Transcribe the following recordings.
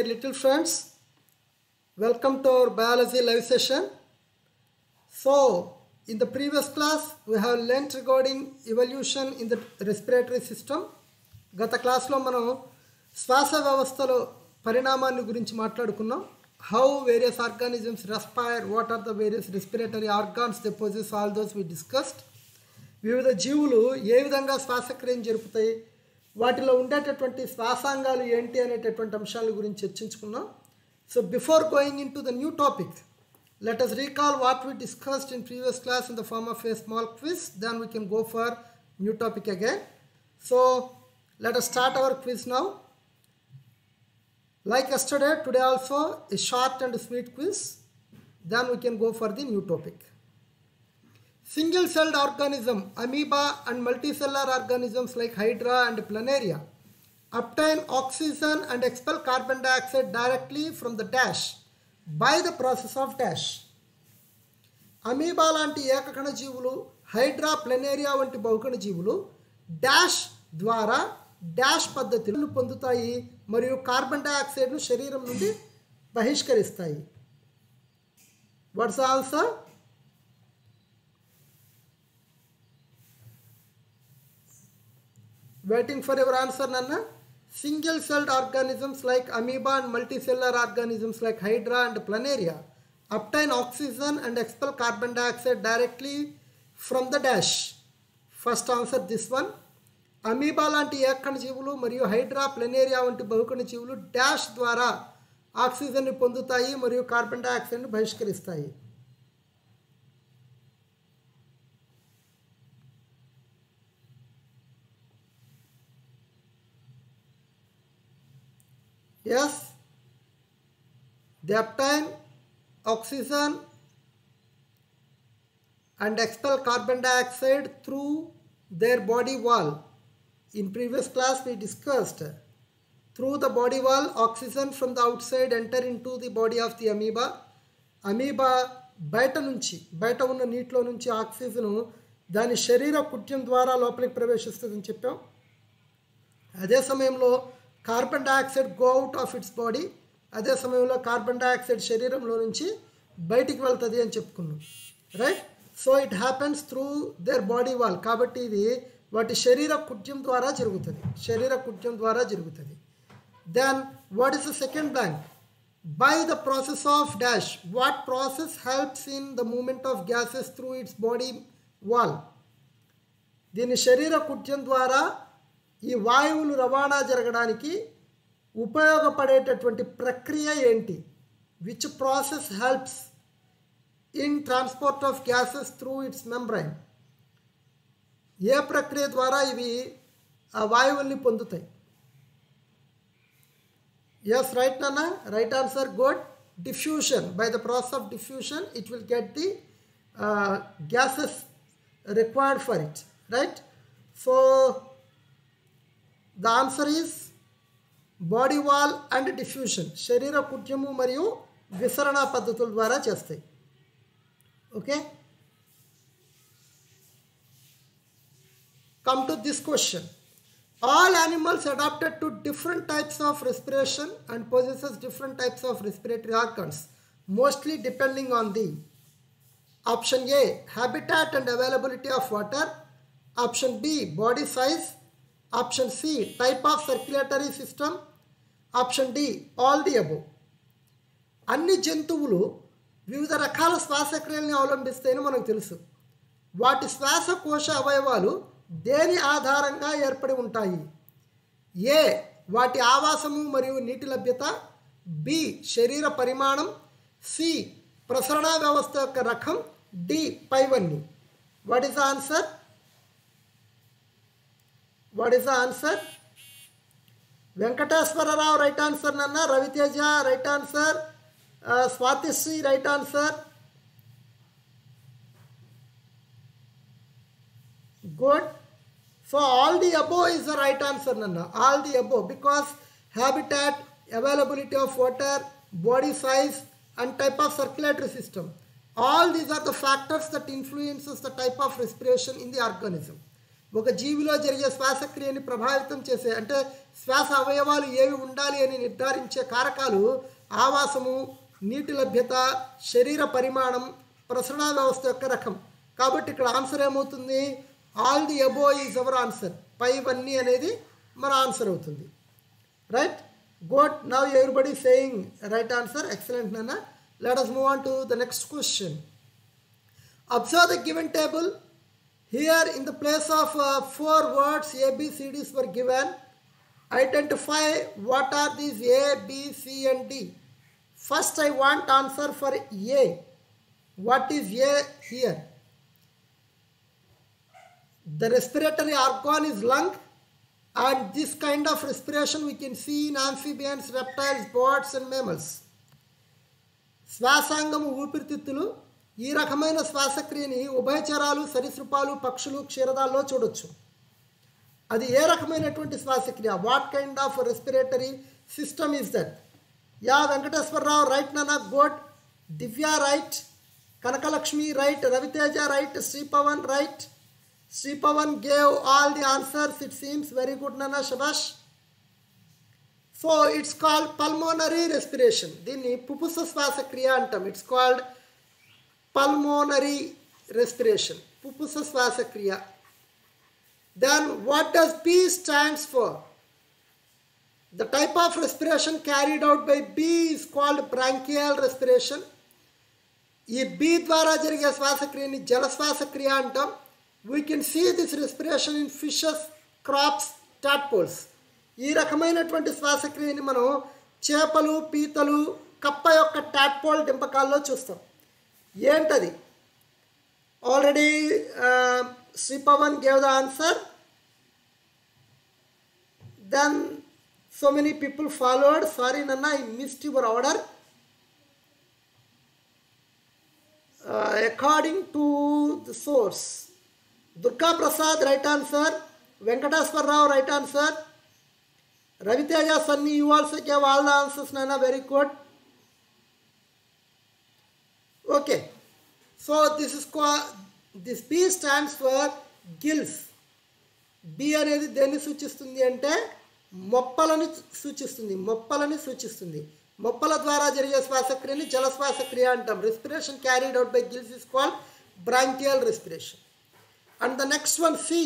little friends. Welcome to our biology live session. So, in the previous class, we have learnt regarding evolution in the respiratory system. గత క్లాస్లో మనం శ్వాస వ్యవస్థలో పరిణామాన్ని గురించి మాట్లాడుకున్నాం how various organisms respire what are the various respiratory organs the purposes all those we discussed వివిధ జీవులు ఏ విధంగా శ్వాసక్రియను జరుపుతాయి వాటిలో ఉండేటటువంటి శ్వాసాంగాలు ఏంటి అనేటటువంటి అంశాల గురించి చర్చించుకున్నాం so before going into the new topic let us recall what we discussed in previous class in the form of a small quiz then we can go for new topic again so let us start our quiz now like yesterday today also a short and sweet quiz then we can go for the new topic single celled organism amoeba and multicellular organisms like hydra and planaria obtain oxygen and expel carbon dioxide directly from the dash by the process of dash amoeba లాంటి ఏకకణ జీవులు హైడ్రా ప్లెనేరియా వంటి బహుకణ జీవులు dash ద్వారా dash పద్ధతిని పొందుతాయి మరియు carbon డైఆక్సైడ్ను శరీరం నుండి బహిష్కరిస్తాయి what's answer waiting for your answer నన్న single celled organisms like amoeba and multicellular organisms like hydra and planaria obtain oxygen and expel carbon dioxide directly from the dash first answer this one amoeba లాంటి ఏకణ జీవులు మరియు హైడ్రా ప్లెనేరియా వంటి బహుకణ జీవులు dash ద్వారా ఆక్సిజన్ని పొందుతాయి మరియు కార్బన్ డైఆక్సైడ్ను బహిష్కరిస్తాయి Yes, they obtain oxygen and expel carbon dioxide through their body wall. In previous class we discussed through the body wall oxygen from the outside enter into the body of the amoeba. Amoeba బయట నుంచి బయట ఉన్న నీటిలో నుంచి oxygen దాని శరీర కుట్యం ద్వారా లోపలికి ప్రవేశిస్తుందని చెప్పాం అదే సమయంలో carbon dioxide go out of its body అదే సమయంలో కార్బన్ డైఆక్సైడ్ శరీరంలో నుంచి బయటికి వెళ్తుంది అని చెప్పుకున్నాం right so it happens through their body wall కాబట్టి ఇది వాటి శరీర కుట్యం ద్వారా జరుగుతుంది శరీర కుట్యం ద్వారా జరుగుతుంది then what is the second blank by the process of dash what process helps in the movement of gases through its body wall దీని శరీర కుట్యం ద్వారా ఈ వాయువులు రవాణా జరగడానికి ఉపయోగపడేటటువంటి ప్రక్రియ ఏంటి which process helps in transport of gases through its membrane ఏ ప్రక్రియ ద్వారా ఇవి ఆ వాయువుల్ని పొందుతాయి ఎస్ రైట్ నాన్న right answer good diffusion by the process of diffusion it will get the gases required for it right so the answer is body wall and diffusion శరీర కుట్యము మరియు విసరణ పద్ధతుల ద్వారా చేస్తాయి okay come to this question all animals adapted to different types of respiration and possesses different types of respiratory organs mostly depending on the option A habitat and availability of water option B body size option C type of circulatory system option D all the above అన్ని జంతువులు వివిధ రకాల శ్వాసక్రియల్ని అవలంబిస్తాయని మనకు తెలుసు వాటి శ్వాసకోశ అవయవాలు దేని ఆధారంగా ఏర్పడి ఉంటాయి ఏ వాటి ఆవాసము మరియు నీటి లభ్యత బి శరీర పరిమాణం సి ప్రసరణ వ్యవస్థ యొక్క రకం డి పైవన్నీ what is the answer what is the answer Venkateswararao right answer నన్న Raviteja right answer Swathisri right answer good so all the above is the right answer నన్న all the above because habitat availability of water body size and type of circulatory system all these are the factors that influences the type of respiration in the organism ఒక జీవిలో జరిగే శ్వాసక్రియని ప్రభావితం చేసే అంటే శ్వాస అవయవాలు ఏవి ఉండాలి అని నిర్ధారించే కారకాలు ఆవాసము నీటి లభ్యత శరీర పరిమాణం ప్రసరణ వ్యవస్థ యొక్క రకం కాబట్టి ఇక్కడ ఆన్సర్ ఏమవుతుంది all the above is our answer పైవన్నీ అనేది మన ఆన్సర్ అవుతుంది right got now everybody saying right answer excellent నాన్న let us move on to the next question Observe the given table. Here, in the place of uh, four words, A, B, C, Ds were given. Identify what are these A, B, C, and D. First, I want answer for A. What is A here? The respiratory organ is lung, and this kind of respiration we can see in amphibians, reptiles, birds, and mammals. శ్వాసాంగము ఊపిరితిత్తులు ఈ రకమైన శ్వాసక్రియని ఉభయచరాలు సరీసృపాలు పక్షులు క్షీరదాల్లో చూడొచ్చు అది ఏ రకమైనటువంటి శ్వాసక్రియ what kind of respiratory system is that yeah Venkateswararao right నానా good Divya right Kanakalakshmi right Raviteja right Sripavan right Sripavan gave all the answers it seems very good నానా శబాష్ so it's called pulmonary respiration దీన్ని పుపుస శ్వాసక్రియ అంటాం ఇట్స్ కాల్డ్ పల్మోనరీ రెస్పిరేషన్ పుపుస శ్వాసక్రియ then what does B stands for the type of respiration carried out by B is called branchial respiration ఈ be ద్వారా జరిగే శ్వాసక్రియని జల శ్వాసక్రియ అంటాం we can see this respiration in fishes frogs tadpoles ఈ రకమైనటువంటి శ్వాసక్రియని మనం చేపలు పీతలు కప్ప యొక్క టాట్పోల్ డింపకాల్లో చూస్తాం ఏంటది already Sripavan gave the answer then so many people followed sorry నన్న I missed your order according to the source Durga Prasad right answer Venkateswararao right answer Raviteja Sunny, you also gave all the answers, Nana. Very good. Okay. So this is called, this B stands for gills. B అనేది దేన్ని సూచిస్తుంది అంటే మొప్పలని సూచిస్తుంది మొప్పలని సూచిస్తుంది మొప్పల ద్వారా జరిగే శ్వాసక్రియని జల శ్వాసక్రియ అంటాం respiration carried out by gills is called branchial respiration and the next one C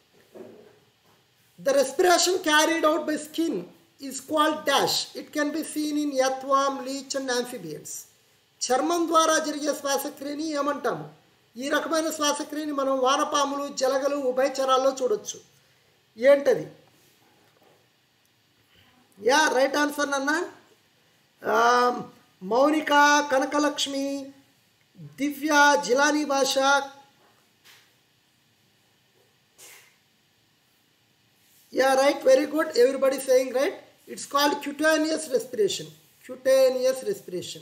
The respiration carried out by skin is called dash. It can be seen in earthworm, leech and amphibians. చర్మం ద్వారా జరిగే శ్వాసక్రియని ఏమంటాము ఈ రకమైన శ్వాసక్రియని మనం వానపాములు జలగలు ఉభయచరాల్లో చూడొచ్చు ఏంటది యా రైట్ ఆన్సర్ అన్న మౌనిక కనకలక్ష్మి దివ్య జిలానీ భాష Yeah, right. Very good. Everybody saying right. It's called cutaneous respiration. Cutaneous respiration.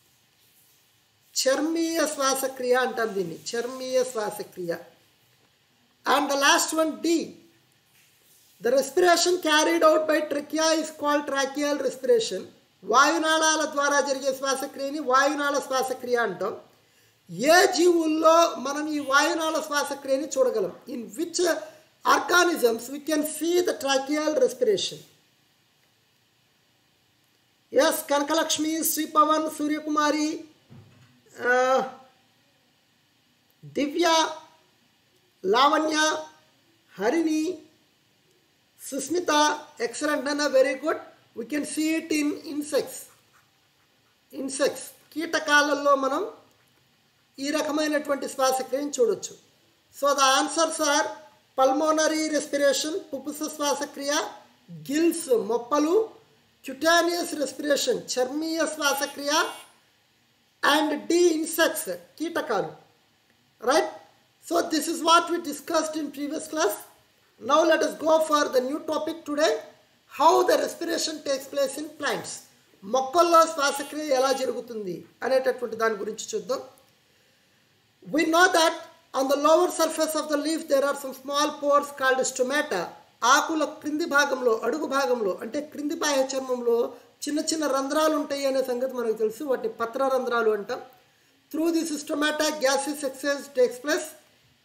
చర్మీయ శ్వాసక్రియ అంటాం దీన్ని చర్మీయ శ్వాసక్రియ and the last one D the respiration carried out by trachea is called tracheal respiration వాయునాళాల ద్వారా జరిగే శ్వాసక్రియని వాయునాళ శ్వాసక్రియ అంటాం ఏ జీవుల్లో మనం ఈ వాయునాళ శ్వాసక్రియని చూడగలం in which organisms, we can see the tracheal respiration. Yes, Kanakalakshmi, Sri Pavan, Surya Kumari, uh, Divya, Lavanya, Harini, Susmita, excellent, Nana, very good. We can see it in insects. Insects. కీటకాలలో మనం ఈ రకమైనటువంటి శ్వాసక్రియను చూడొచ్చు so the answers are pulmonary respiration పుపుస శ్వాసక్రియ gills మొప్పలు cutaneous respiration చర్మీయ శ్వాసక్రియ అండ్ డి ఇన్సెక్ట్స్ కీటకాలు right so this is what we discussed in previous class now let us go for the new topic today how the respiration takes place in plants మొక్కల్లో శ్వాసక్రియ ఎలా జరుగుతుంది అనేటటువంటి దాని గురించి చూద్దాం we know that on the lower surface of the leaf there are some small pores called stomata ఆకుల క్రింది భాగంలో అడుగు భాగంలో అంటే క్రింది బాహ్య చర్మంలో చిన్న చిన్న రంధ్రాలు ఉంటాయి అనే సంగతి మనకు తెలుసు వాటిని పత్ర రంధ్రాలు అంటాం through the stomata gases exchange takes place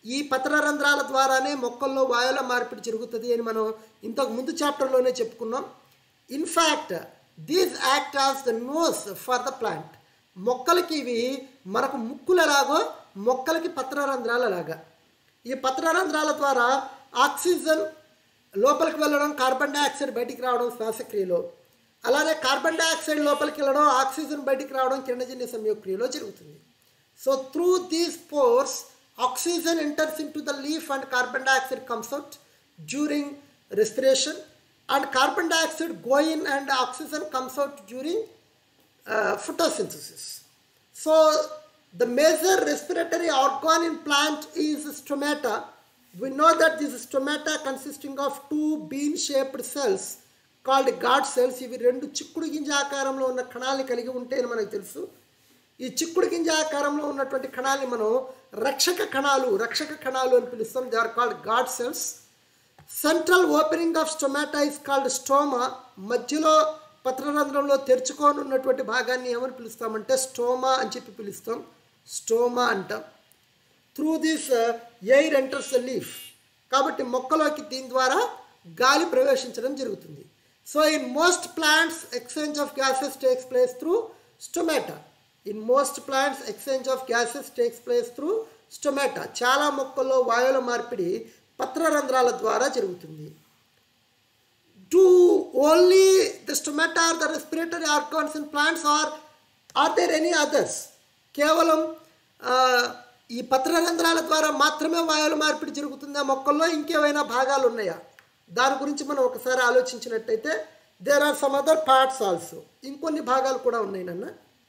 ఈ పత్రరంధ్రాల ద్వారానే మొక్కల్లో వాయువుల మార్పిడి జరుగుతుంది అని మనం ఇంతకు ముందు చాప్టర్లోనే చెప్పుకున్నాం in fact these act as the nose for the plant మొక్కలకి ఇవి మనకు ముక్కులు ఎలాగో మొక్కలకి పత్రరంధ్రాలు అలాగా ఈ పత్రరంధ్రాల ద్వారా ఆక్సిజన్ లోపలికి వెళ్ళడం కార్బన్ డైఆక్సైడ్ బయటికి రావడం శ్వాసక్రియలో అలానే కార్బన్ డైఆక్సైడ్ లోపలికి వెళ్ళడం ఆక్సిజన్ బయటికి రావడం కిరణజన్య సంయోక్రియలో జరుగుతుంది so through these pores oxygen enters into the leaf and carbon dioxide comes out during respiration and carbon dioxide go in and oxygen comes out during uh, photosynthesis. So the major respiratory organ in plant is stomata. We know that this stomata consisting of two bean-shaped cells called guard cells. ఇవి రెండు చిక్కుడు గింజ ఆకారంలో ఉన్న కణాలు కలిగి ఉంటాయని మనకు తెలుసు ఈ చిక్కుడు గింజ ఆకారంలో ఉన్నటువంటి కణాలని మనం రక్షక కణాలు రక్షక కణాలు అని పిలుస్తాం they are called guard cells central opening of stomata is called stoma మధ్యలో పత్రరంధ్రంలో తెరుచుకొని ఉన్నటువంటి భాగాన్ని ఏమని పిలుస్తామంటే స్టోమా అని చెప్పి పిలుస్తాం స్టోమా అంటాం through this air enters the leaf కాబట్టి మొక్కలోకి దీని ద్వారా గాలి ప్రవేశించడం జరుగుతుంది so in most plants exchange of gases takes place through stomata in most plants exchange of gases takes place through stomata చాలా మొక్కల్లో వాయువుల మార్పిడి పత్రరంధ్రాల ద్వారా జరుగుతుంది do only the stomata or the respiratory organs in plants or are there any others కేవలం ఆ, ఈ పత్రరంధ్రాల ద్వారా మాత్రమే వాయువుల మార్పిడి జరుగుతుందా మొక్కల్లో ఇంకేమైనా భాగాలు ఉన్నాయా దాని గురించి మనం ఒకసారి ఆలోచించినట్టయితే there are some other parts also ఇంకొన్ని భాగాలు కూడా ఉన్నాయి నాన్న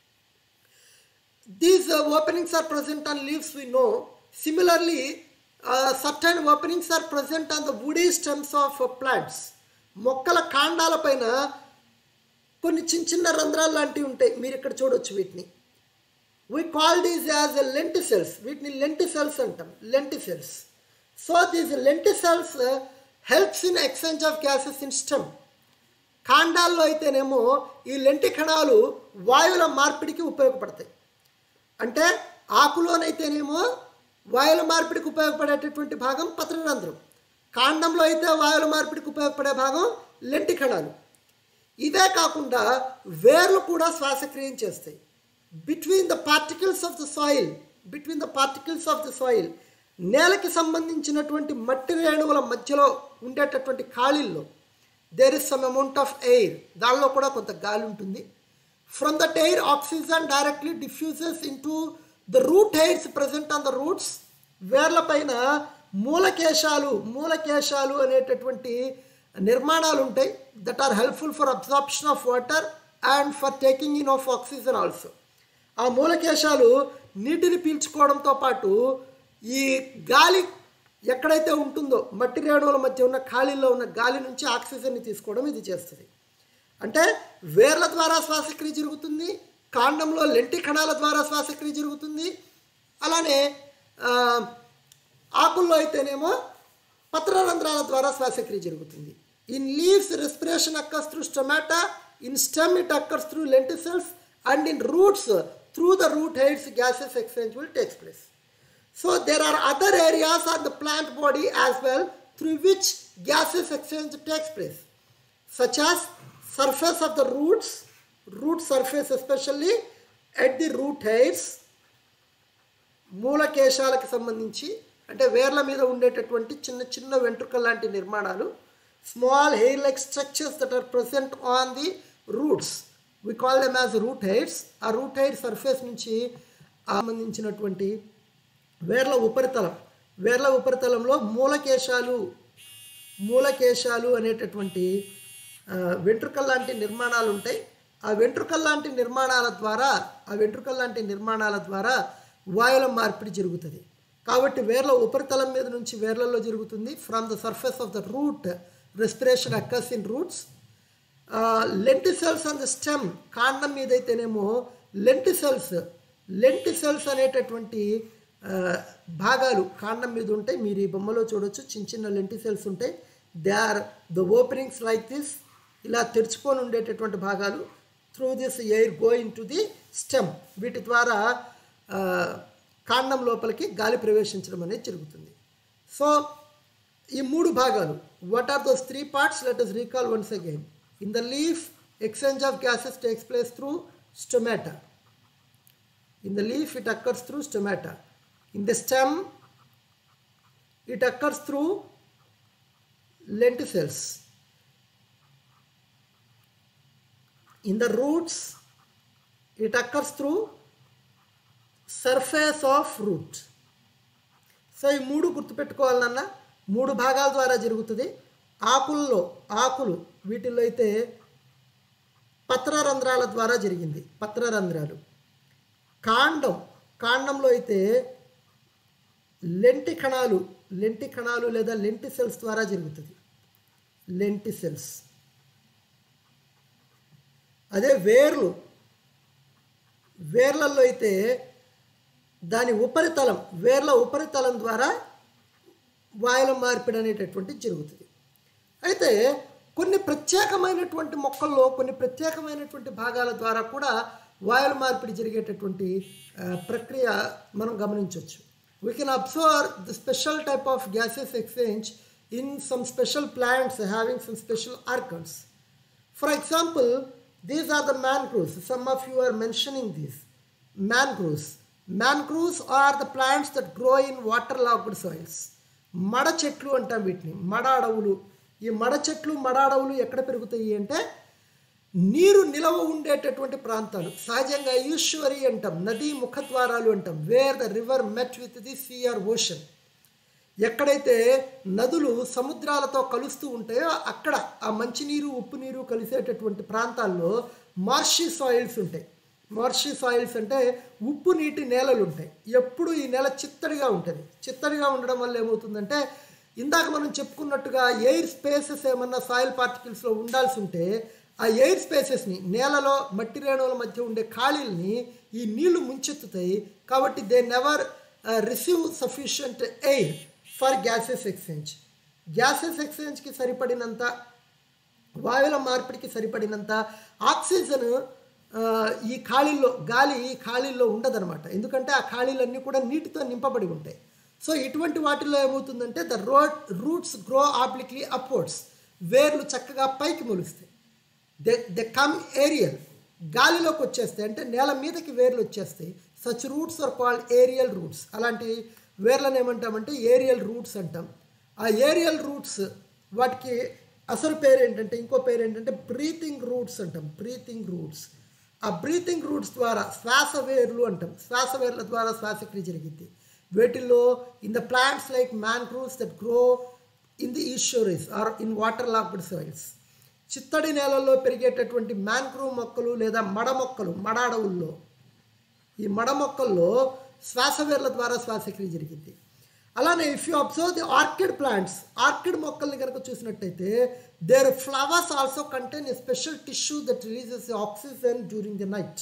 These uh, openings are present on leaves, we know. Similarly, uh, certain openings are present on the woody stems of uh, plants. మొక్కల కాండాల పైన కొన్ని చిన్న చిన్న రంధ్రాలు లాంటివి ఉంటాయి మీరు ఇక్కడ చూడొచ్చు వీటిని we call these as lenticels వీటిని లెంటిసెల్స్ అంటాం lenticels so these lenticels helps in exchange of gases in stem కాండాల్లో అయితేనేమో ఈ లెంటి కణాలు వాయువుల మార్పిడికి ఉపయోగపడతాయి అంటే ఆకులోనైతేనేమో వాయువుల మార్పిడికి ఉపయోగపడేటటువంటి భాగం పత్రరంధ్రం కాండంలో అయితే వాయువుల మార్పిడికి ఉపయోగపడే భాగం లెంటి కణాలు ఇవే కాకుండా వేర్లు కూడా శ్వాసక్రియం చేస్తాయి between the particles of the soil between the particles of the soil నేలకి సంబంధించినటువంటి మట్టి రేణువుల మధ్యలో ఉండేటటువంటి ఖాళీల్లో there is some amount of air దానిలో కూడా కొంత గాలి ఉంటుంది from that air oxygen directly diffuses into the root hairs present on the roots వేర్ల పైన మూలకేశాలు మూలకేశాలు అనేటటువంటి నిర్మాణాలు ఉంటాయి that are helpful for absorption of water and for taking in of oxygen also ఆ మూలకేశాలు నీటిని పీల్చుకోవడంతో పాటు ఈ గాలి ఎక్కడైతే ఉంటుందో మట్టి రేణువుల మధ్య ఉన్న ఖాళీలో ఉన్న గాలి నుంచి ఆక్సిజన్ని తీసుకోవడం ఇది చేస్తుంది అంటే వేర్ల ద్వారా శ్వాసక్రియ జరుగుతుంది కాండంలో లెంటి కణాల ద్వారా శ్వాసక్రియ జరుగుతుంది అలానే ఆ, ఆకుల్లో అయితేనేమో పత్రరంధ్రాల ద్వారా శ్వాసక్రియ జరుగుతుంది in leaves respiration occurs through stomata in stem it occurs through lenticels and in roots through the root hairs gases exchange will takes place So there are other areas on the plant body as well through which gases exchange takes place, such as surface of the roots, root surface especially at the root hairs, మూలకేశాలకు సంబంధించి అంటే వేర్ల మీద ఉండేటటువంటి చిన్న చిన్న వెంట్రుకల లాంటి నిర్మాణాలు small hair like structures that are present on the roots we call them as root hairs ఆ రూట్ హెయిర్ సర్ఫేస్ నుంచి సంబంధించినటువంటి వేర్ల ఉపరితలం వేర్ల ఉపరితలంలో మూలకేశాలు మూలకేశాలు అనేటటువంటి ఆ, వెంట్రుకల లాంటి నిర్మాణాలు ఉంటాయి ఆ వెంట్రుకల లాంటి నిర్మాణాల ద్వారా ఆ వెంట్రుకల లాంటి నిర్మాణాల ద్వారా వాయువుల మార్పిడి జరుగుతుంది కాబట్టి వేర్ల ఉపరితలం మీద నుంచి వేర్లలో జరుగుతుంది from the surface of the root respiration occurs in roots lenticels on the stem కాండం మీద అయితేనేమో లెంటిసెల్స్ లెంటిసెల్స్ అనేటటువంటి ఆ, భాగాలు కాండం మీద ఉంటాయి మీరు ఈ బొమ్మలో చూడొచ్చు చిన్న చిన్న లెంటిసెల్స్ ఉంటాయి they are the openings like this ఇలా తెరుచుకొని ఉండేటటువంటి భాగాలు through this air going to the stem వీటి ద్వారా ఆ, కాండం లోపలికి గాలి ప్రవేశించడం అనేది జరుగుతుంది సో ఈ మూడు భాగాలు what are those three parts let us recall once again in the leaf exchange of gases takes place through stomata in the leaf it occurs through stomata in the stem it occurs through lenticels. In the roots, it occurs through surface of root. So ఈ మూడు గుర్తుపెట్టుకోవాలన్న మూడు భాగాల ద్వారా జరుగుతుంది ఆకుల్లో ఆకులు వీటిల్లో అయితే పత్రరంధ్రాల ద్వారా జరిగింది పత్రరంధ్రాలు కాండం కాండంలో అయితే లెంటి కణాలు లెంటి కణాలు లేదా లెంటి సెల్స్ ద్వారా జరుగుతుంది లెంటి సెల్స్ అదే వేర్లు వేర్లలో అయితే దాని ఉపరితలం వేర్ల ఉపరితలం ద్వారా వాయుల మార్పిడి అనేటటువంటిది జరుగుతుంది అయితే కొన్ని ప్రత్యేకమైనటువంటి మొక్కల్లో కొన్ని ప్రత్యేకమైనటువంటి భాగాల ద్వారా కూడా వాయుల మార్పిడి జరిగేటటువంటి ఆ, ప్రక్రియ మనం గమనించవచ్చు we can observe the special type of gaseous exchange in some special plants having some special organs. For example, these are the mangroves. Some of you are mentioning these. Mangroves. Mangroves are the plants that grow in waterlogged soils. మడ చెట్లు అంటాం వీటిని మడ అడవులు ఈ మడ చెట్లు మడ అడవులు ఎక్కడ పెరుగుతాయి అంటే నీరు నిలవ ఉండేటటువంటి ప్రాంతాలు సహజంగా ఈశ్వరి అంటాం నదీ ముఖద్వారాలు అంటాం where the river met with the sea or ocean ఎక్కడైతే నదులు సముద్రాలతో కలుస్తూ ఉంటాయో అక్కడ ఆ మంచినీరు ఉప్పు నీరు కలిసేటటువంటి ప్రాంతాల్లో మార్షీ సాయిల్స్ ఉంటాయి మార్షీ సాయిల్స్ అంటే ఉప్పు నీటి నేలలు ఉంటాయి ఎప్పుడు ఈ నేల చిత్తడిగా ఉంటుంది చిత్తడిగా ఉండడం వల్ల ఏమవుతుందంటే ఇందాక మనం చెప్పుకున్నట్టుగా ఎయిర్ స్పేసెస్ ఏమన్నా సాయిల్ పార్టికల్స్లో ఉండాల్సి ఉంటే ఆ ఎయిర్ స్పేసెస్ని నేలలో మట్టి రేణువుల మధ్య ఉండే ఖాళీల్ని ఈ నీళ్లు ముంచెత్తుతాయి కాబట్టి they never receive sufficient air for gases exchange gases ఎక్స్చేంజ్కి సరిపడినంత వాయువుల మార్పిడికి సరిపడినంత ఆక్సిజన్ ఆ, ఈ ఖాళీల్లో గాలి ఈ ఖాళీల్లో ఉండదన్నమాట ఎందుకంటే ఆ ఖాళీలన్నీ కూడా నీటితో నింపబడి ఉంటాయి సో ఇటువంటి వాటిల్లో ఏమవుతుందంటే the road roots grow obliquely upwards వేర్లు చక్కగా పైకి మొలుస్తాయి దే దే కమ్ ఏరియల్ గాలిలోకి వచ్చేస్తాయి అంటే నేల మీదకి వేర్లు వచ్చేస్తాయి such roots are called aerial roots అలాంటి వేర్లను ఏమంటామంటే ఏరియల్ రూట్స్ అంటాం ఆ ఏరియల్ రూట్స్ వాటికి అసలు పేరు ఏంటంటే ఇంకో పేరు ఏంటంటే బ్రీతింగ్ రూట్స్ అంటాం బ్రీతింగ్ రూట్స్ ఆ బ్రీతింగ్ రూట్స్ ద్వారా శ్వాస వేర్లు అంటాం శ్వాస వేర్ల ద్వారా శ్వాసక్రియ జరిగింది వీటిల్లో in the plants like mangroves that grow in the estuaries or in waterlogged soils చిత్తడి నేలల్లో పెరిగేటటువంటి మ్యాంగ్రూవ్ మొక్కలు లేదా మడ మొక్కలు మడ అడవుల్లో ఈ మడ మొక్కల్లో శ్వాసవేర్ల ద్వారా శ్వాసక్రియ జరిగింది అలానే if you observe the orchid plants orchid మొక్కల్ని కనుక చూసినట్టయితే their flowers also contain a special tissue that releases oxygen during the night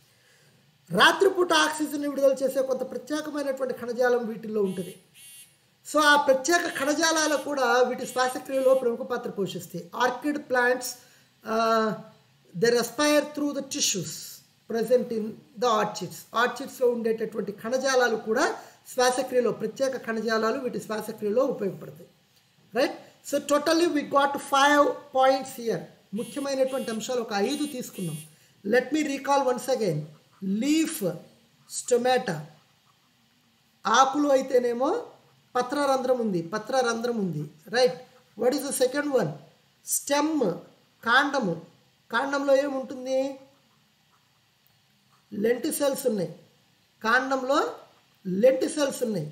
రాత్రిపూట ఆక్సిజన్ విడుదల చేసే కొంత ప్రత్యేకమైనటువంటి కణజాలం వీటిల్లో ఉంటుంది సో ఆ ప్రత్యేక కణజాలాలు కూడా వీటి శ్వాసక్రియలో ప్రముఖ పాత్ర పోషిస్తాయి orchid plants they respire through the tissues present in the orchids ఆర్చిడ్స్లో ఉండేటటువంటి కణజాలాలు కూడా శ్వాసక్రియలో ప్రత్యేక కణజాలాలు వీటి శ్వాసక్రియలో ఉపయోగపడతాయి right so totally we got five points here ముఖ్యమైనటువంటి అంశాలు ఒక ఐదు తీసుకున్నాం let me recall once again leaf stomata ఆకులు అయితేనేమో పత్రరంధ్రం ఉంది పత్రరంధ్రం ఉంది right what is the second one stem కాండము కాండంలో ఏముంటుంది లెంటి సెల్స్ ఉన్నాయి కాండంలో లెంటి సెల్స్ ఉన్నాయి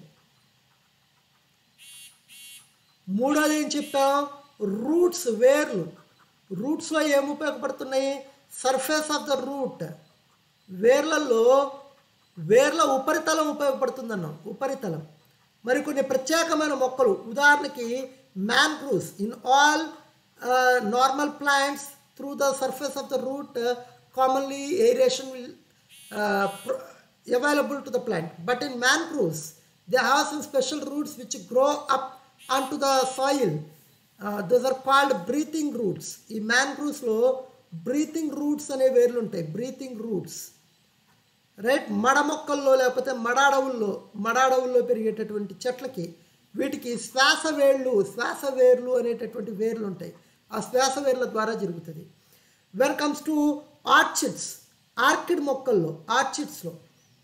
మూడోది ఏం చెప్పాం రూట్స్ వేర్లు రూట్స్లో ఏం ఉపయోగపడుతున్నాయి సర్ఫేస్ ఆఫ్ ద రూట్ వేర్లలో వేర్ల ఉపరితలం ఉపయోగపడుతుందన్నాం ఉపరితలం మరి కొన్ని ప్రత్యేకమైన మొక్కలు ఉదాహరణకి mangroves in all normal plants through the surface of the root commonly aeration will available to the plant. But in mangroves, they have some special roots which grow up onto the soil. Uh, those are called breathing roots. ఈ మ్యాంగ్రూవ్స్లో breathing roots అనే వేర్లు ఉంటాయి breathing roots right మడ మొక్కల్లో లేకపోతే మడ అడవుల్లో మడ అడవుల్లో పెరిగేటటువంటి చెట్లకి వీటికి శ్వాస వేళ్ళు శ్వాస వేర్లు అనేటటువంటి వేర్లు ఉంటాయి ఆ శ్వాస వేర్ల ద్వారా జరుగుతుంది when comes to orchids orchid మొక్కల్లో ఆర్చిడ్స్లో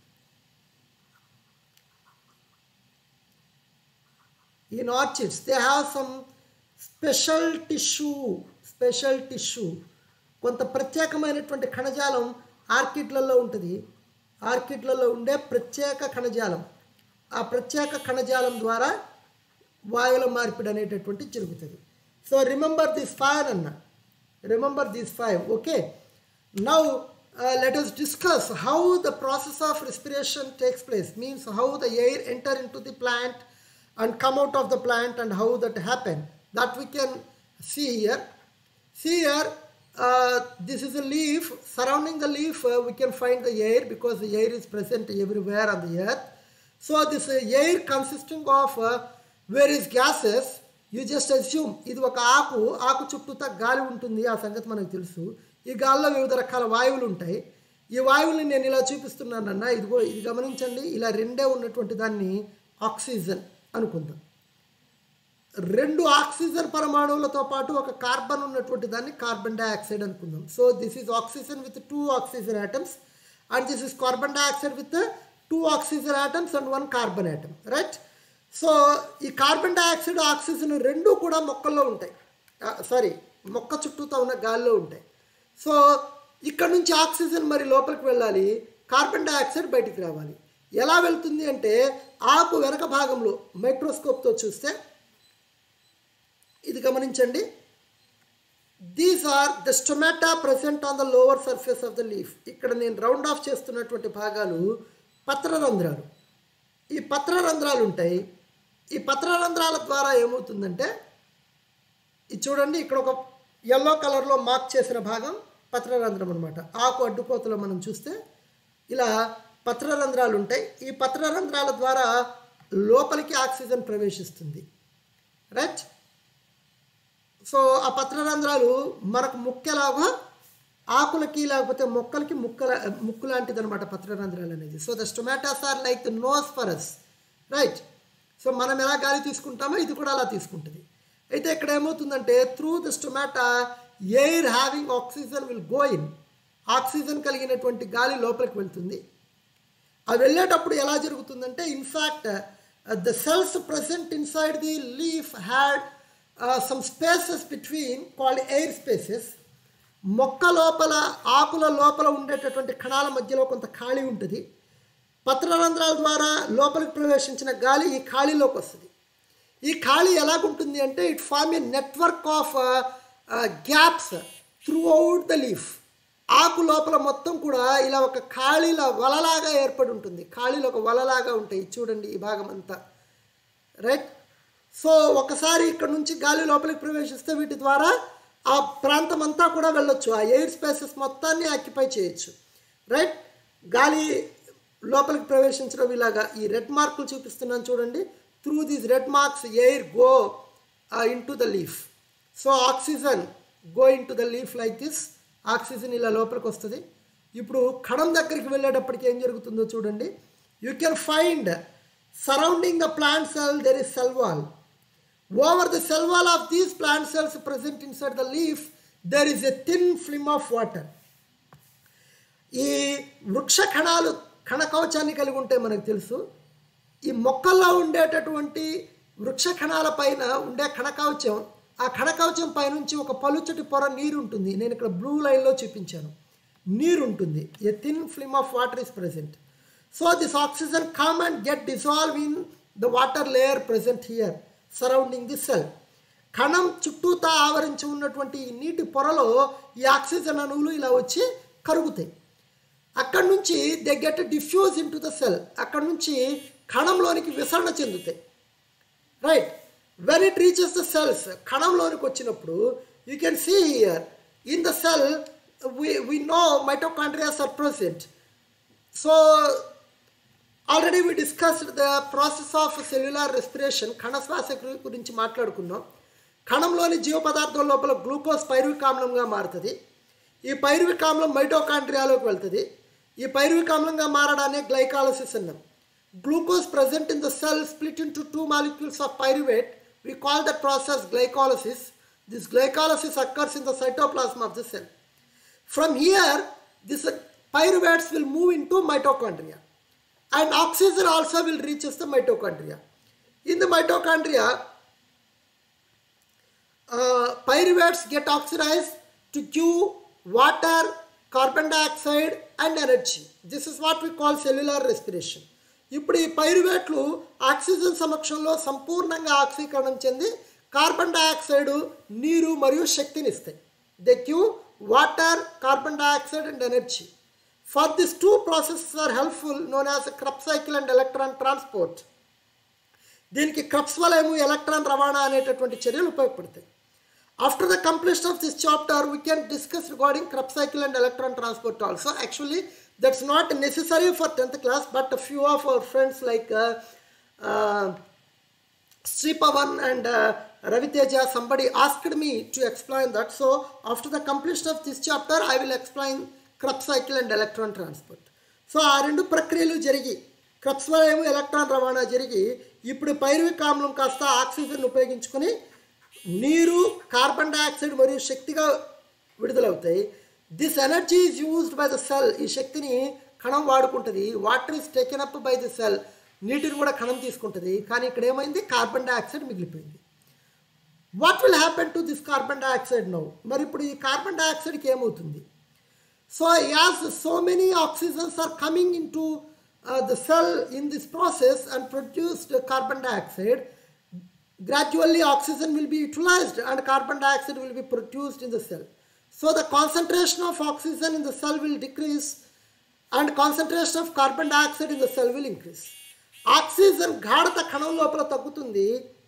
in orchids they have some special tissue special tissue కొంత ప్రత్యేకమైనటువంటి కణజాలం ఆర్కిడ్లలో ఉంటుంది ఆర్కిడ్లలో ఉండే ప్రత్యేక కణజాలం ఆ ప్రత్యేక కణజాలం ద్వారా వాయువుల మార్పిడి అనేటటువంటి జరుగుతుంది సో రిమెంబర్ దిస్ ఫైవ్ అన్న remember this five okay now let us discuss how the process of respiration takes place means how the air enter into the plant and come out of the plant and how that happen that we can see here see here uh, this is a leaf surrounding the leaf uh, we can find the air because the air is present everywhere on the earth so this uh, air consisting of uh, various gases you just assume ఇది ఒక ఆకు ఆకు చుట్టూతా గాలి ఉంటుంది ఆ సంగతి మనకు తెలుసు ఈ గాలిలో వివిధ రకాల వాయువులు ఉంటాయి ఈ వాయువుల్ని నేను ఇలా చూపిస్తున్నానన్న ఇదిగో ఇది గమనించండి ఇలా రెండే ఉన్నటువంటి దాన్ని ఆక్సిజన్ అనుకుందాం రెండు ఆక్సిజన్ పరమాణువులతో పాటు ఒక కార్బన్ ఉన్నటువంటి దాన్ని కార్బన్ డైఆక్సైడ్ అనుకుందాం so this is oxygen with two oxygen atoms and this is carbon dioxide with two oxygen atoms and one carbon atom right so ఈ కార్బన్ డైఆక్సైడ్ ఆక్సిజన్ రెండు కూడా మొక్కల్లో ఉంటాయి సారీ మొక్క చుట్టూతో ఉన్న గాలిలో ఉంటాయి సో ఇక్కడ నుంచి ఆక్సిజన్ మరి లోపలికి వెళ్ళాలి కార్బన్ డైఆక్సైడ్ బయటికి రావాలి ఎలా వెళ్తుంది అంటే ఆకు వెనక భాగంలో మైక్రోస్కోప్తో చూస్తే ఇది గమనించండి these are the stomata present on the lower surface of the leaf ఇక్కడ నేను రౌండ్ ఆఫ్ చేస్తున్నటువంటి భాగాలు పత్రరంధ్రాలు ఈ పత్రరంధ్రాలు ఉంటాయి ఈ పత్రరంధ్రాల ద్వారా ఏమవుతుందంటే ఇది చూడండి ఇక్కడ ఒక ఎల్లో కలర్లో మార్క్ చేసిన భాగం పత్రరంధ్రం అనమాట ఆకు అడ్డుకోతలో మనం చూస్తే ఇలా పత్రరంధ్రాలు ఉంటాయి ఈ పత్రరంధ్రాల ద్వారా లోపలికి ఆక్సిజన్ ప్రవేశిస్తుంది రైట్ సో ఆ పత్రరంధ్రాలు మనకు ముఖ్యలాగా ఆకులకి లేకపోతే మొక్కలకి ముక్కల ముక్కు లాంటిది అనమాట పత్రరంధ్రాలు అనేది so the stomatas are like the nose pores right so మనం ఎలా గాలి తీసుకుంటామో ఇది కూడా అలా తీసుకుంటుంది అయితే ఇక్కడ ఏమవుతుందంటే through the stomata air having oxygen will go in oxygen కలిగినటువంటి గాలి లోపలికి వెళ్తుంది అవి వెళ్ళేటప్పుడు ఎలా జరుగుతుందంటే in fact the cells present inside the leaf had some spaces between called air spaces మొక్క లోపల ఆకుల లోపల ఉండేటటువంటి కణాల మధ్యలో కొంత ఖాళీ ఉంటుంది పత్రరంధ్రాల ద్వారా లోపలికి ప్రవేశించిన గాలి ఈ ఖాళీలోకి వస్తుంది ఈ ఖాళీ ఎలాగుంటుంది అంటే it form a network of gaps throughout the leaf ఆకు లోపల మొత్తం కూడా ఇలా ఒక ఖాళీల వలలాగా ఏర్పడి ఉంటుంది ఖాళీలో ఒక వలలాగా ఉంటాయి చూడండి ఈ భాగం అంతా రైట్ సో ఒకసారి ఇక్కడ నుంచి గాలి లోపలికి ప్రవేశిస్తే వీటి ద్వారా ఆ ప్రాంతం అంతా కూడా వెళ్ళొచ్చు ఆ ఎయిర్ స్పేసెస్ మొత్తాన్ని ఆక్యుపై చేయొచ్చు రైట్ గాలి లోపలికి ప్రవేశించడం ఇలాగా ఈ రెడ్ మార్కులు చూపిస్తున్నాను చూడండి through these red marks air go into the leaf so oxygen go into the leaf like this oxygen ఇలా లోపలికి వస్తుంది ఇప్పుడు కణం దగ్గరికి వెళ్ళేటప్పటికి ఏం జరుగుతుందో చూడండి you can find surrounding the plant cell there is cell wall over the cell wall of these plant cells present inside the leaf there is a thin film of water ఈ వృక్ష కణాలు కణ కవచాన్ని కలిగి ఉంటే మనకు తెలుసు ఈ మొక్కల్లో ఉండేటటువంటి వృక్ష కణాల పైన ఉండే కణ కవచం ఆ కణ కవచం పైనుంచి ఒక పలుచటి పొర నీరు ఉంటుంది నేను ఇక్కడ బ్లూ లైన్లో చూపించాను నీరు ఉంటుంది a thin film of water is present so this oxygen come and get dissolve in the water layer present here surrounding the cell కణం చుట్టూతా ఆవరించి ఉన్నటువంటి ఈ నీటి పొరలో ఈ ఆక్సిజన్ అణువులు ఇలా వచ్చి కరుగుతాయి అక్కడ నుంచి they get diffuse into the cell అక్కడ నుంచి కణంలోనికి విసరణ చెందుతాయి right when it reaches the cells కణంలోనికి వచ్చినప్పుడు you can see here in the cell we we know mitochondrias are present so already we discussed the process of cellular respiration కణ శ్వాస గురించి మాట్లాడుకున్నాం కణంలోని జీవ పదార్థం లోపల గ్లూకోజ్ పైరువిక్ ఆమ్లంగా మారుతుంది ఈ పైరువిక్ ఆమ్లం మైటోకాండ్రియాలోకి వెళ్తుంది ఈ పైరువిక ఆమ్లంగా మారడాన్ని గ్లైకాలసిస్ అన్నాం glucose present in the cell split into two molecules of pyruvate we call that process glycolysis this glycolysis occurs in the cytoplasm of the cell from here this uh, pyruvates will move into mitochondria and oxygen also will reaches the mitochondria in the mitochondria uh, pyruvates get oxidized to give water, carbon dioxide and energy. This is what we call cellular respiration. ఇప్పుడు ఈ పైరువేట్లు oxygen సమక్షంలో సంపూర్ణంగా ఆక్సీకరణం చెంది carbon dioxide నీరు మరియు శక్తిని ఇస్తాయి they give water carbon dioxide and energy for this two processes are helpful known as Krebs cycle and electron transport దీనికి క్రప్స్ వలయము ఎలక్ట్రాన్ రవాణా అనేటటువంటి చర్యలు ఉపయోగపడతాయి after the completion of this chapter we can discuss regarding Krebs cycle and electron transport also actually that's not necessary for tenth class but few of our friends like Sri Pavan and uh, Raviteja, somebody asked me to explain that. So, after the completion of this chapter, I will explain Krebs cycle and electron transport. So ఆ రెండు ప్రక్రియలు జరిగి క్రప్స్ వలయము electron రవాణా జరిగి ఇప్పుడు pyruvic ఆమ్లం కాస్త ఆక్సిజన్ ఉపయోగించుకొని నీరు కార్బన్ డయాక్సైడ్ మరియు శక్తిగా విడుదలవుతాయి this energy is used by the cell ఈ శక్తిని కణం వాడుకుంటుంది water is taken up by the cell నీటిని కూడా కణం తీసుకుంటుంది కానీ ఇక్కడ ఏమైంది కార్బన్ డయాక్సైడ్ మిగిలిపోయింది what will happen to this carbon dioxide now మరి ఇప్పుడు ఈ కార్బన్ డయాక్సైడ్కి ఏమవుతుంది so as so many oxygens are coming into the cell in this process and produced carbon dioxide gradually oxygen will be utilized and carbon dioxide will be produced in the cell. So the concentration of oxygen in the cell will decrease and concentration of carbon dioxide in the cell will increase. Oxygen గాఢత కణం లోపల తగ్గుతుంది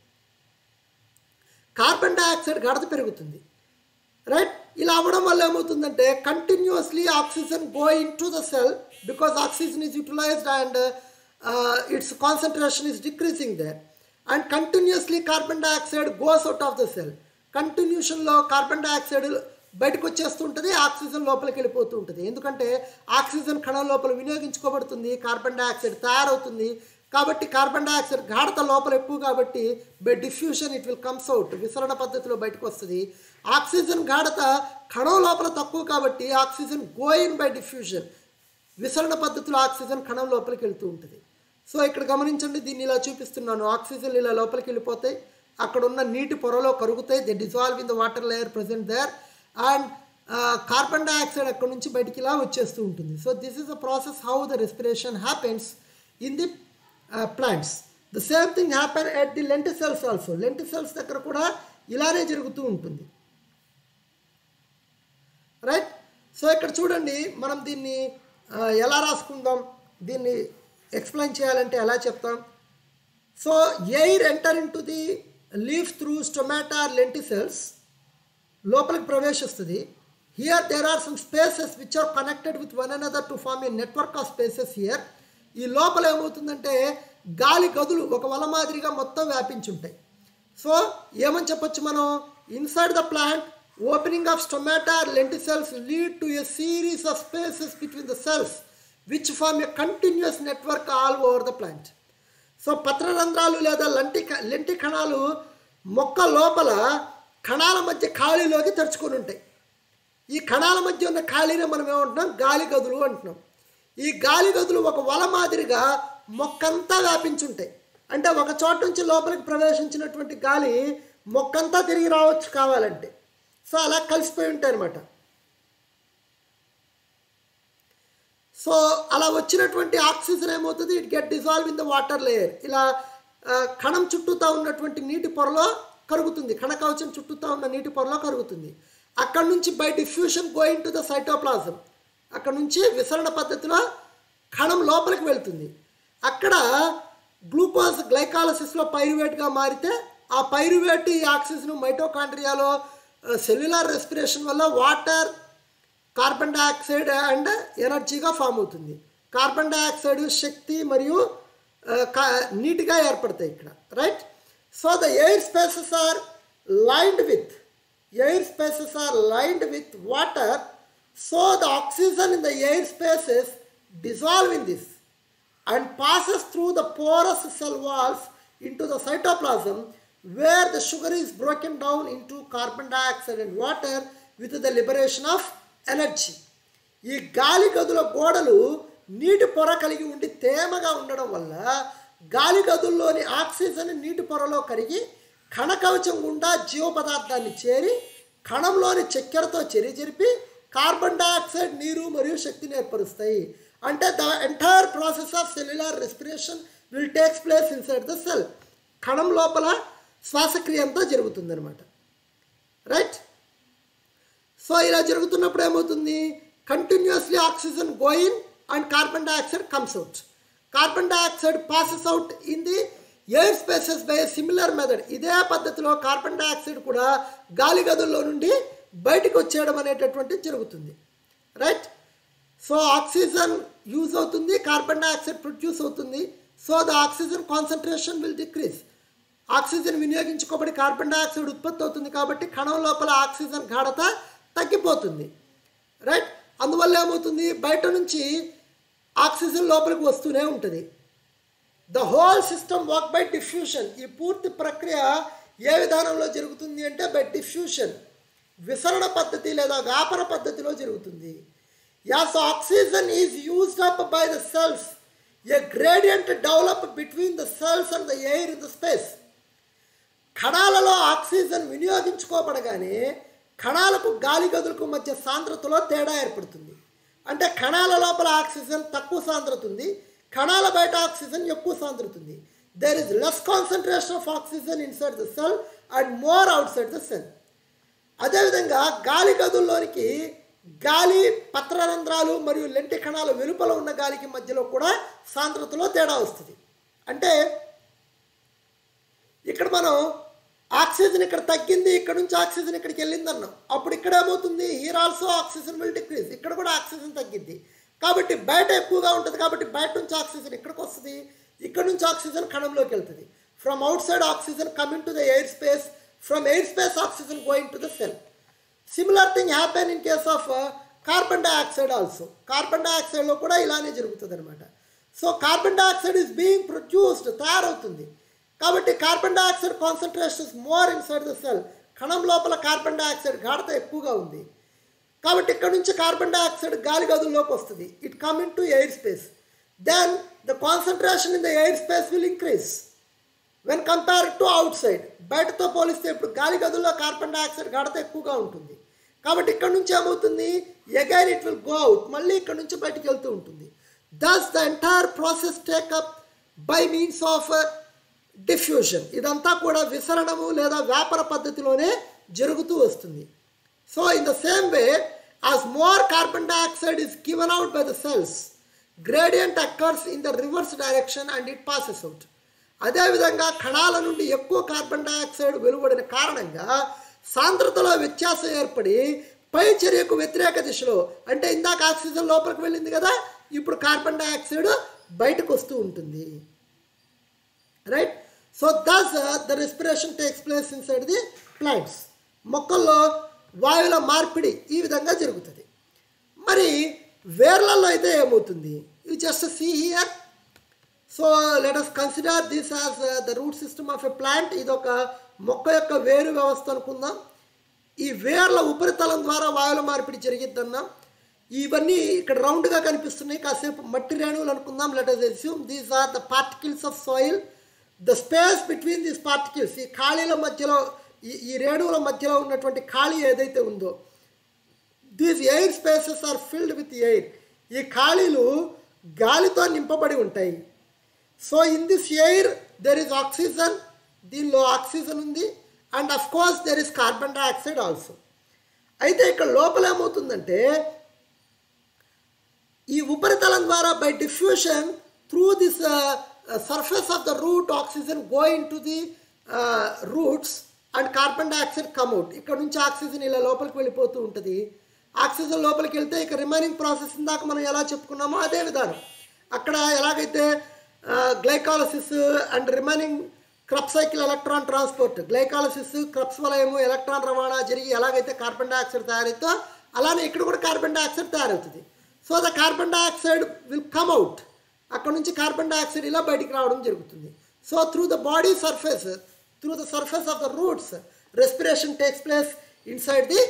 carbon dioxide గాఢత పెరుగుతుంది right ఇలా అవ్వడం వల్ల ఏమవుతుందంటే continuously oxygen go into the cell because oxygen is utilized and its concentration is decreasing there and continuously carbon dioxide goes out of the cell కంటిన్యూషన్లో కార్బన్ డయాక్సైడ్ బయటకు వచ్చేస్తుంటుంది oxygen లోపలికి వెళ్ళిపోతూ ఉంటుంది ఎందుకంటే ఆక్సిజన్ కణం లోపల వినియోగించుకోబడుతుంది కార్బన్ డయాక్సైడ్ తయారవుతుంది కాబట్టి కార్బన్ డయాక్సైడ్ గాఢత లోపల ఎక్కువ కాబట్టి by diffusion it will comes out విసరణ పద్ధతిలో బయటకు వస్తుంది ఆక్సిజన్ గాఢత కణం లోపల తక్కువ కాబట్టి ఆక్సిజన్ గోయిన్ బై డిఫ్యూషన్ విసరణ పద్ధతిలో ఆక్సిజన్ కణం లోపలికి వెళ్తూ ఉంటుంది సో ఇక్కడ గమనించండి దీన్ని ఇలా చూపిస్తున్నాను ఆక్సిజన్ ఇలా లోపలికి వెళ్ళిపోతాయి అక్కడ ఉన్న నీటి పొరలో కరుగుతాయి they dissolve in the water layer present there and carbon dioxide అక్కడ నుంచి బయటికి ఇలా వచ్చేస్తూ ఉంటుంది so this is the process how the respiration happens in the plants the same thing happen at the lenticels also lenticels దగ్గర కూడా ఇలానే జరుగుతూ ఉంటుంది రైట్ సో ఇక్కడ చూడండి మనం దీన్ని ఎలా రాసుకుందాం దీన్ని ఎక్స్ప్లెయిన్ చేయాలంటే ఎలా చెప్తాం so air enter into the leaf through stomata lenticels లోపలికి ప్రవేశిస్తుంది here there are some spaces which are connected with one another to form a network of spaces here ఈ లోపల ఏమవుతుందంటే గాలి గదులు ఒక వల మాదిరిగా మొత్తం వ్యాపించుంటాయి సో ఏమని చెప్పొచ్చు మనం inside the plant opening of stomata lenticels lead to a series of spaces between the cells which form a continuous network all over the plant so పత్రరంధ్రాలు లేదా లంటి లెంటి కణాలు మొక్క లోపల కణాల మధ్య ఖాళీలోకి తెరుచుకొని ఉంటాయి ఈ కణాల మధ్య ఉన్న ఖాళీని మనం ఏమంటున్నాం గాలి గదులు అంటున్నాం ఈ గాలి గదులు ఒక వల మాదిరిగా మొక్కంతా వ్యాపించుంటాయి అంటే ఒక చోట నుంచి లోపలికి ప్రవేశించినటువంటి గాలి మొక్కంతా తిరిగి రావచ్చు కావాలంటే సో అలా కలిసిపోయి ఉంటాయి అనమాట సో అలా వచ్చినటువంటి ఆక్సిజన్ ఏమవుతుంది it get dissolve in the water layer ఇలా కణం చుట్టూతా ఉన్నటువంటి నీటి పొరలో కరుగుతుంది కణ కవచం చుట్టూతా ఉన్న నీటి పొరలో కరుగుతుంది అక్కడ నుంచి by diffusion going to the cytoplasm అక్కడ నుంచి విసరణ పద్ధతిలో కణం లోపలికి వెళ్తుంది అక్కడ గ్లూకోజ్ గ్లైకాలసిస్లో పైరువేట్గా మారితే ఆ పైరువేట్ ఈ ఆక్సిజన్ మైటోకాండ్రియాలో సెల్యులార్ రెస్పిరేషన్ వల్ల వాటర్ కార్బన్ డయాక్సైడ్ అండ్ ఎనర్జీగా ఫామ్ అవుతుంది కార్బన్ డయాక్సైడ్ శక్తి మరియు నీటిగా ఏర్పడతాయి ఇక్కడ right so the air spaces are lined with air spaces are lined with water so the oxygen in the air spaces dissolve in this and passes through the porous cell walls into the cytoplasm where the sugar is broken down into carbon dioxide and water with the liberation of energy. ఈ గాలి గదుల గోడలు నీటి పొర కలిగి ఉండి తేమగా ఉండడం వల్ల గాలి గదుల్లోని ఆక్సిజన్ నీటి పొరలో కరిగి కణ కవచం గుండా జీవ పదార్థాన్ని చేరి కణంలోని చక్కెరతో చెరి చెరిపి కార్బన్ డయాక్సైడ్ నీరు మరియు శక్తిని ఏర్పరుస్తాయి అంటే the entire process of cellular respiration will takes place inside the cell కణం లోపల శ్వాసక్రియ అంతా జరుగుతుందన్నమాట రైట్ సో ఇలా జరుగుతున్నప్పుడు ఏమవుతుంది continuously oxygen going and carbon dioxide comes out carbon dioxide passes out in the air spaces by similar method ఇదే పద్ధతిలో కార్బన్ డైఆక్సైడ్ కూడా గాలి గదుల్లో నుండి బయటకు వచ్చేయడం అనేటటువంటిది జరుగుతుంది రైట్ సో ఆక్సిజన్ యూజ్ అవుతుంది కార్బన్ డైఆక్సైడ్ ప్రొడ్యూస్ అవుతుంది so the oxygen concentration will decrease oxygen వినియోగించుకోబడి కార్బన్ డైఆక్సైడ్ ఉత్పత్తి అవుతుంది కాబట్టి కణం లోపల ఆక్సిజన్ గాఢత తగ్గిపోతుంది రైట్ అందువల్ల ఏమవుతుంది బయట నుంచి ఆక్సిజన్ లోపలికి వస్తూనే ఉంటుంది the whole system work by diffusion ఈ పూర్తి ప్రక్రియ ఏ విధానంలో జరుగుతుంది అంటే బై డిఫ్యూషన్ విసరణ పద్ధతి లేదా వ్యాపార పద్ధతిలో జరుగుతుంది as oxygen is used up by the cells a gradient develop between the cells and the air in the space కణాలలో ఆక్సిజన్ వినియోగించుకోబడగానే కణాలకు గాలి గదులకు మధ్య సాంద్రతలో తేడా ఏర్పడుతుంది అంటే కణాల లోపల ఆక్సిజన్ తక్కువ సాంద్రత ఉంది కణాల బయట ఆక్సిజన్ ఎక్కువ సాంద్రత ఉంది there is less concentration of oxygen inside the cell and more outside the cell అదేవిధంగా గాలి గదుల్లోనికి గాలి పత్రరంధ్రాలు మరియు లెంటి కణాల వెలుపల ఉన్న గాలికి మధ్యలో కూడా సాంద్రతలో తేడా వస్తుంది అంటే ఇక్కడ మనం ఆక్సిజన్ ఇక్కడ తగ్గింది ఇక్కడ నుంచి ఆక్సిజన్ ఇక్కడికి వెళ్ళింది అన్నాం అప్పుడు ఇక్కడ ఏమవుతుంది here also oxygen will decrease ఇక్కడ కూడా ఆక్సిజన్ తగ్గింది కాబట్టి బయట ఎక్కువగా ఉంటుంది కాబట్టి బయట నుంచి ఆక్సిజన్ ఇక్కడికి వస్తుంది ఇక్కడ నుంచి ఆక్సిజన్ కణంలోకి వెళ్తుంది from outside oxygen coming to the air space from air space oxygen going to the cell similar thing happen in case of carbon dioxide also carbon డైఆక్సైడ్లో కూడా ఇలానే జరుగుతుంది అనమాట so carbon dioxide is being produced తయారవుతుంది కాబట్టి carbon dioxide concentration is more inside the cell కణం లోపల carbon dioxide గాఢత ఎక్కువగా ఉంది కాబట్టి ఇక్కడ నుంచి కార్బన్ డైఆక్సైడ్ గాలి గదుల్లోకి వస్తుంది it come into air space then the concentration in the air space will increase when compare to outside బయటతో పోలిస్తే ఇప్పుడు గాలి గదుల్లో కార్బన్ డైఆక్సైడ్ గాఢత ఎక్కువగా ఉంటుంది కాబట్టి ఇక్కడ నుంచి ఏమవుతుంది again it will go out మళ్ళీ ఇక్కడ నుంచి బయటికి వెళ్తూ ఉంటుంది thus the entire process take up by means of diffusion ఇదంతా కూడా విసరణము లేదా వ్యాపార పద్ధతిలోనే జరుగుతూ వస్తుంది so in the same way as more carbon dioxide is given out by the cells gradient occurs in the reverse direction and it passes out అదేవిధంగా కణాల నుండి ఎక్కువ కార్బన్ డైఆక్సైడ్ వెలువడిన కారణంగా సాంద్రతలో వ్యత్యాసం ఏర్పడి పై చర్యకు వ్యతిరేక దిశలో అంటే ఇందాక ఆక్సిజన్ లోపలికి వెళ్ళింది కదా ఇప్పుడు కార్బన్ డైఆక్సైడ్ బయటకు వస్తూ ఉంటుంది right so thus the respiration takes place inside the plants మొక్కల్లో వాయువుల మార్పిడి ఈ విధంగా జరుగుతుంది మరి వేర్లలో అయితే ఏమవుతుంది you just see here so let us consider this as the root system of a plant ఇది ఒక మొక్క యొక్క వేరు వ్యవస్థ అనుకుందాం ఈ వేర్ల ఉపరితలం ద్వారా వాయువుల మార్పిడి జరిగిద్దన్నాం ఇవన్నీ ఇక్కడ రౌండ్గా కనిపిస్తున్నాయి కాసేపు మట్టి రేణువులు అనుకుందాం let us assume these are the particles of soil the space between these particles ఈ ఖాళీల మధ్యలో ఈ ఈ రేణువుల మధ్యలో ఉన్నటువంటి ఖాళీ ఏదైతే ఉందో these air spaces are filled with air ఈ ఖాళీలు గాలితో నింపబడి ఉంటాయి so in this air there is oxygen దీనిలో ఆక్సిజన్ ఉంది and of course there is carbon dioxide also అయితే ఇక్కడ లోపల ఏమవుతుందంటే ఈ ఉపరితలం ద్వారా by diffusion through this surface of the root oxygen going to the roots and carbon dioxide come out ఇక్కడ నుంచి ఆక్సిజన్ ఇలా లోపలికి వెళ్ళిపోతూ ఉంటుంది ఆక్సిజన్ లోపలికి వెళ్తే ఇక రిమైనింగ్ ప్రాసెస్ ఇందాక మనం ఎలా చెప్పుకున్నామో అదే విధానం అక్కడ ఎలాగైతే glycolysis and remaining Krebs cycle electron transport glycolysis Krebs వలయము ఎలక్ట్రాన్ రవాణా జరిగి ఎలాగైతే కార్బన్ డైఆక్సైడ్ తయారైతో అలానే ఇక్కడ కూడా కార్బన్ డైఆక్సైడ్ తయారవుతుంది so the carbon dioxide will come out అక్కడ నుంచి కార్బన్ డైఆక్సైడ్ ఇలా బయటికి రావడం జరుగుతుంది so through the body surface through the surface of the roots respiration takes place inside the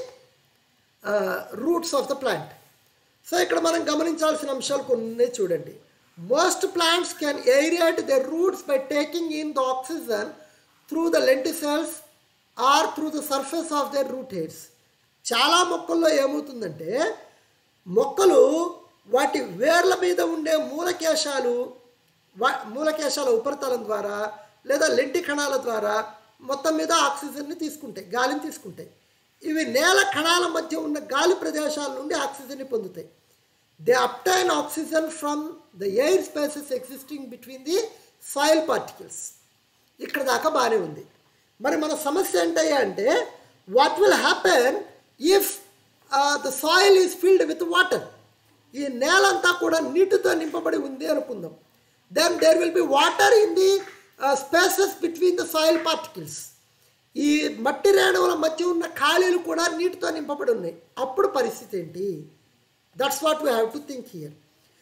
roots of the plant so ఇక్కడ మనం గమనించాల్సిన అంశాలు కొన్ని చూడండి most plants can aerate the roots by taking in the oxygen through the lenticels or through the surface of their root hairs చాలా మొక్కల్లో ఏమవుతుందంటే మొక్కలు వాటి వేర్ల మీద ఉండే మూలకేశాలు వా మూలకేశాల ఉపరితలం ద్వారా లేదా లెంటి కణాల ద్వారా మొత్తం మీద ఆక్సిజన్ని తీసుకుంటాయి గాలిని తీసుకుంటాయి ఇవి నేల కణాల మధ్య ఉన్న గాలి ప్రదేశాల నుండి ఆక్సిజన్ని పొందుతాయి they obtain oxygen from the air spaces existing between the soil particles ఇక్కడ దాకా బాగానే ఉంది మరి మన సమస్య ఏంటయ్యా అంటే what will happen if the soil is filled with water ఈ నేలంతా కూడా నీటితో నింపబడి ఉంది అనుకుందాం then there will be water in the spaces between the soil particles ఈ మట్టి రేణువుల మధ్య ఉన్న ఖాళీలు కూడా నీటితో నింపబడి ఉన్నాయి అప్పుడు పరిస్థితి ఏంటి that's what we have to think here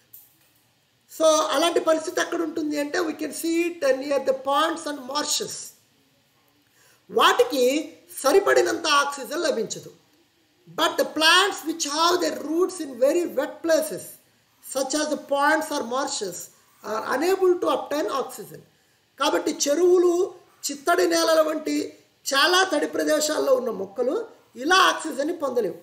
so అలాంటి పరిస్థితి ఎక్కడ ఉంటుంది అంటే we can see it near the ponds and marshes వాటికి సరిపడినంత ఆక్సిజన్ లభించదు but the plants which have the roots in very wet places such as the ponds or marshes are unable to obtain oxygen కాబట్టి చెరువులు చిత్తడి నేలల వంటి చాలా తడి ప్రదేశాల్లో ఉన్న మొక్కలు ఇలా ఆక్సిజన్ని పొందలేవు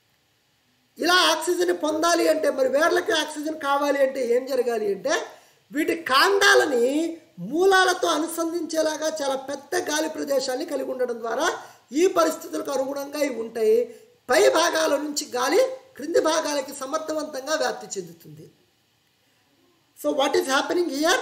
ఇలా ఆక్సిజన్ పొందాలి అంటే మరి వేర్లకి ఆక్సిజన్ కావాలి అంటే ఏం జరగాలి అంటే వీటి కాండాలని మూలాలతో అనుసంధించేలాగా చాలా పెద్ద గాలి ప్రదేశాన్ని కలిగి ఉండడం ద్వారా ఈ పరిస్థితులకు అనుగుణంగా ఇవి ఉంటాయి పై భాగాల నుంచి గాలి క్రింది భాగాలకి సమర్థవంతంగా వ్యాప్తి చెందుతుంది so what is happening here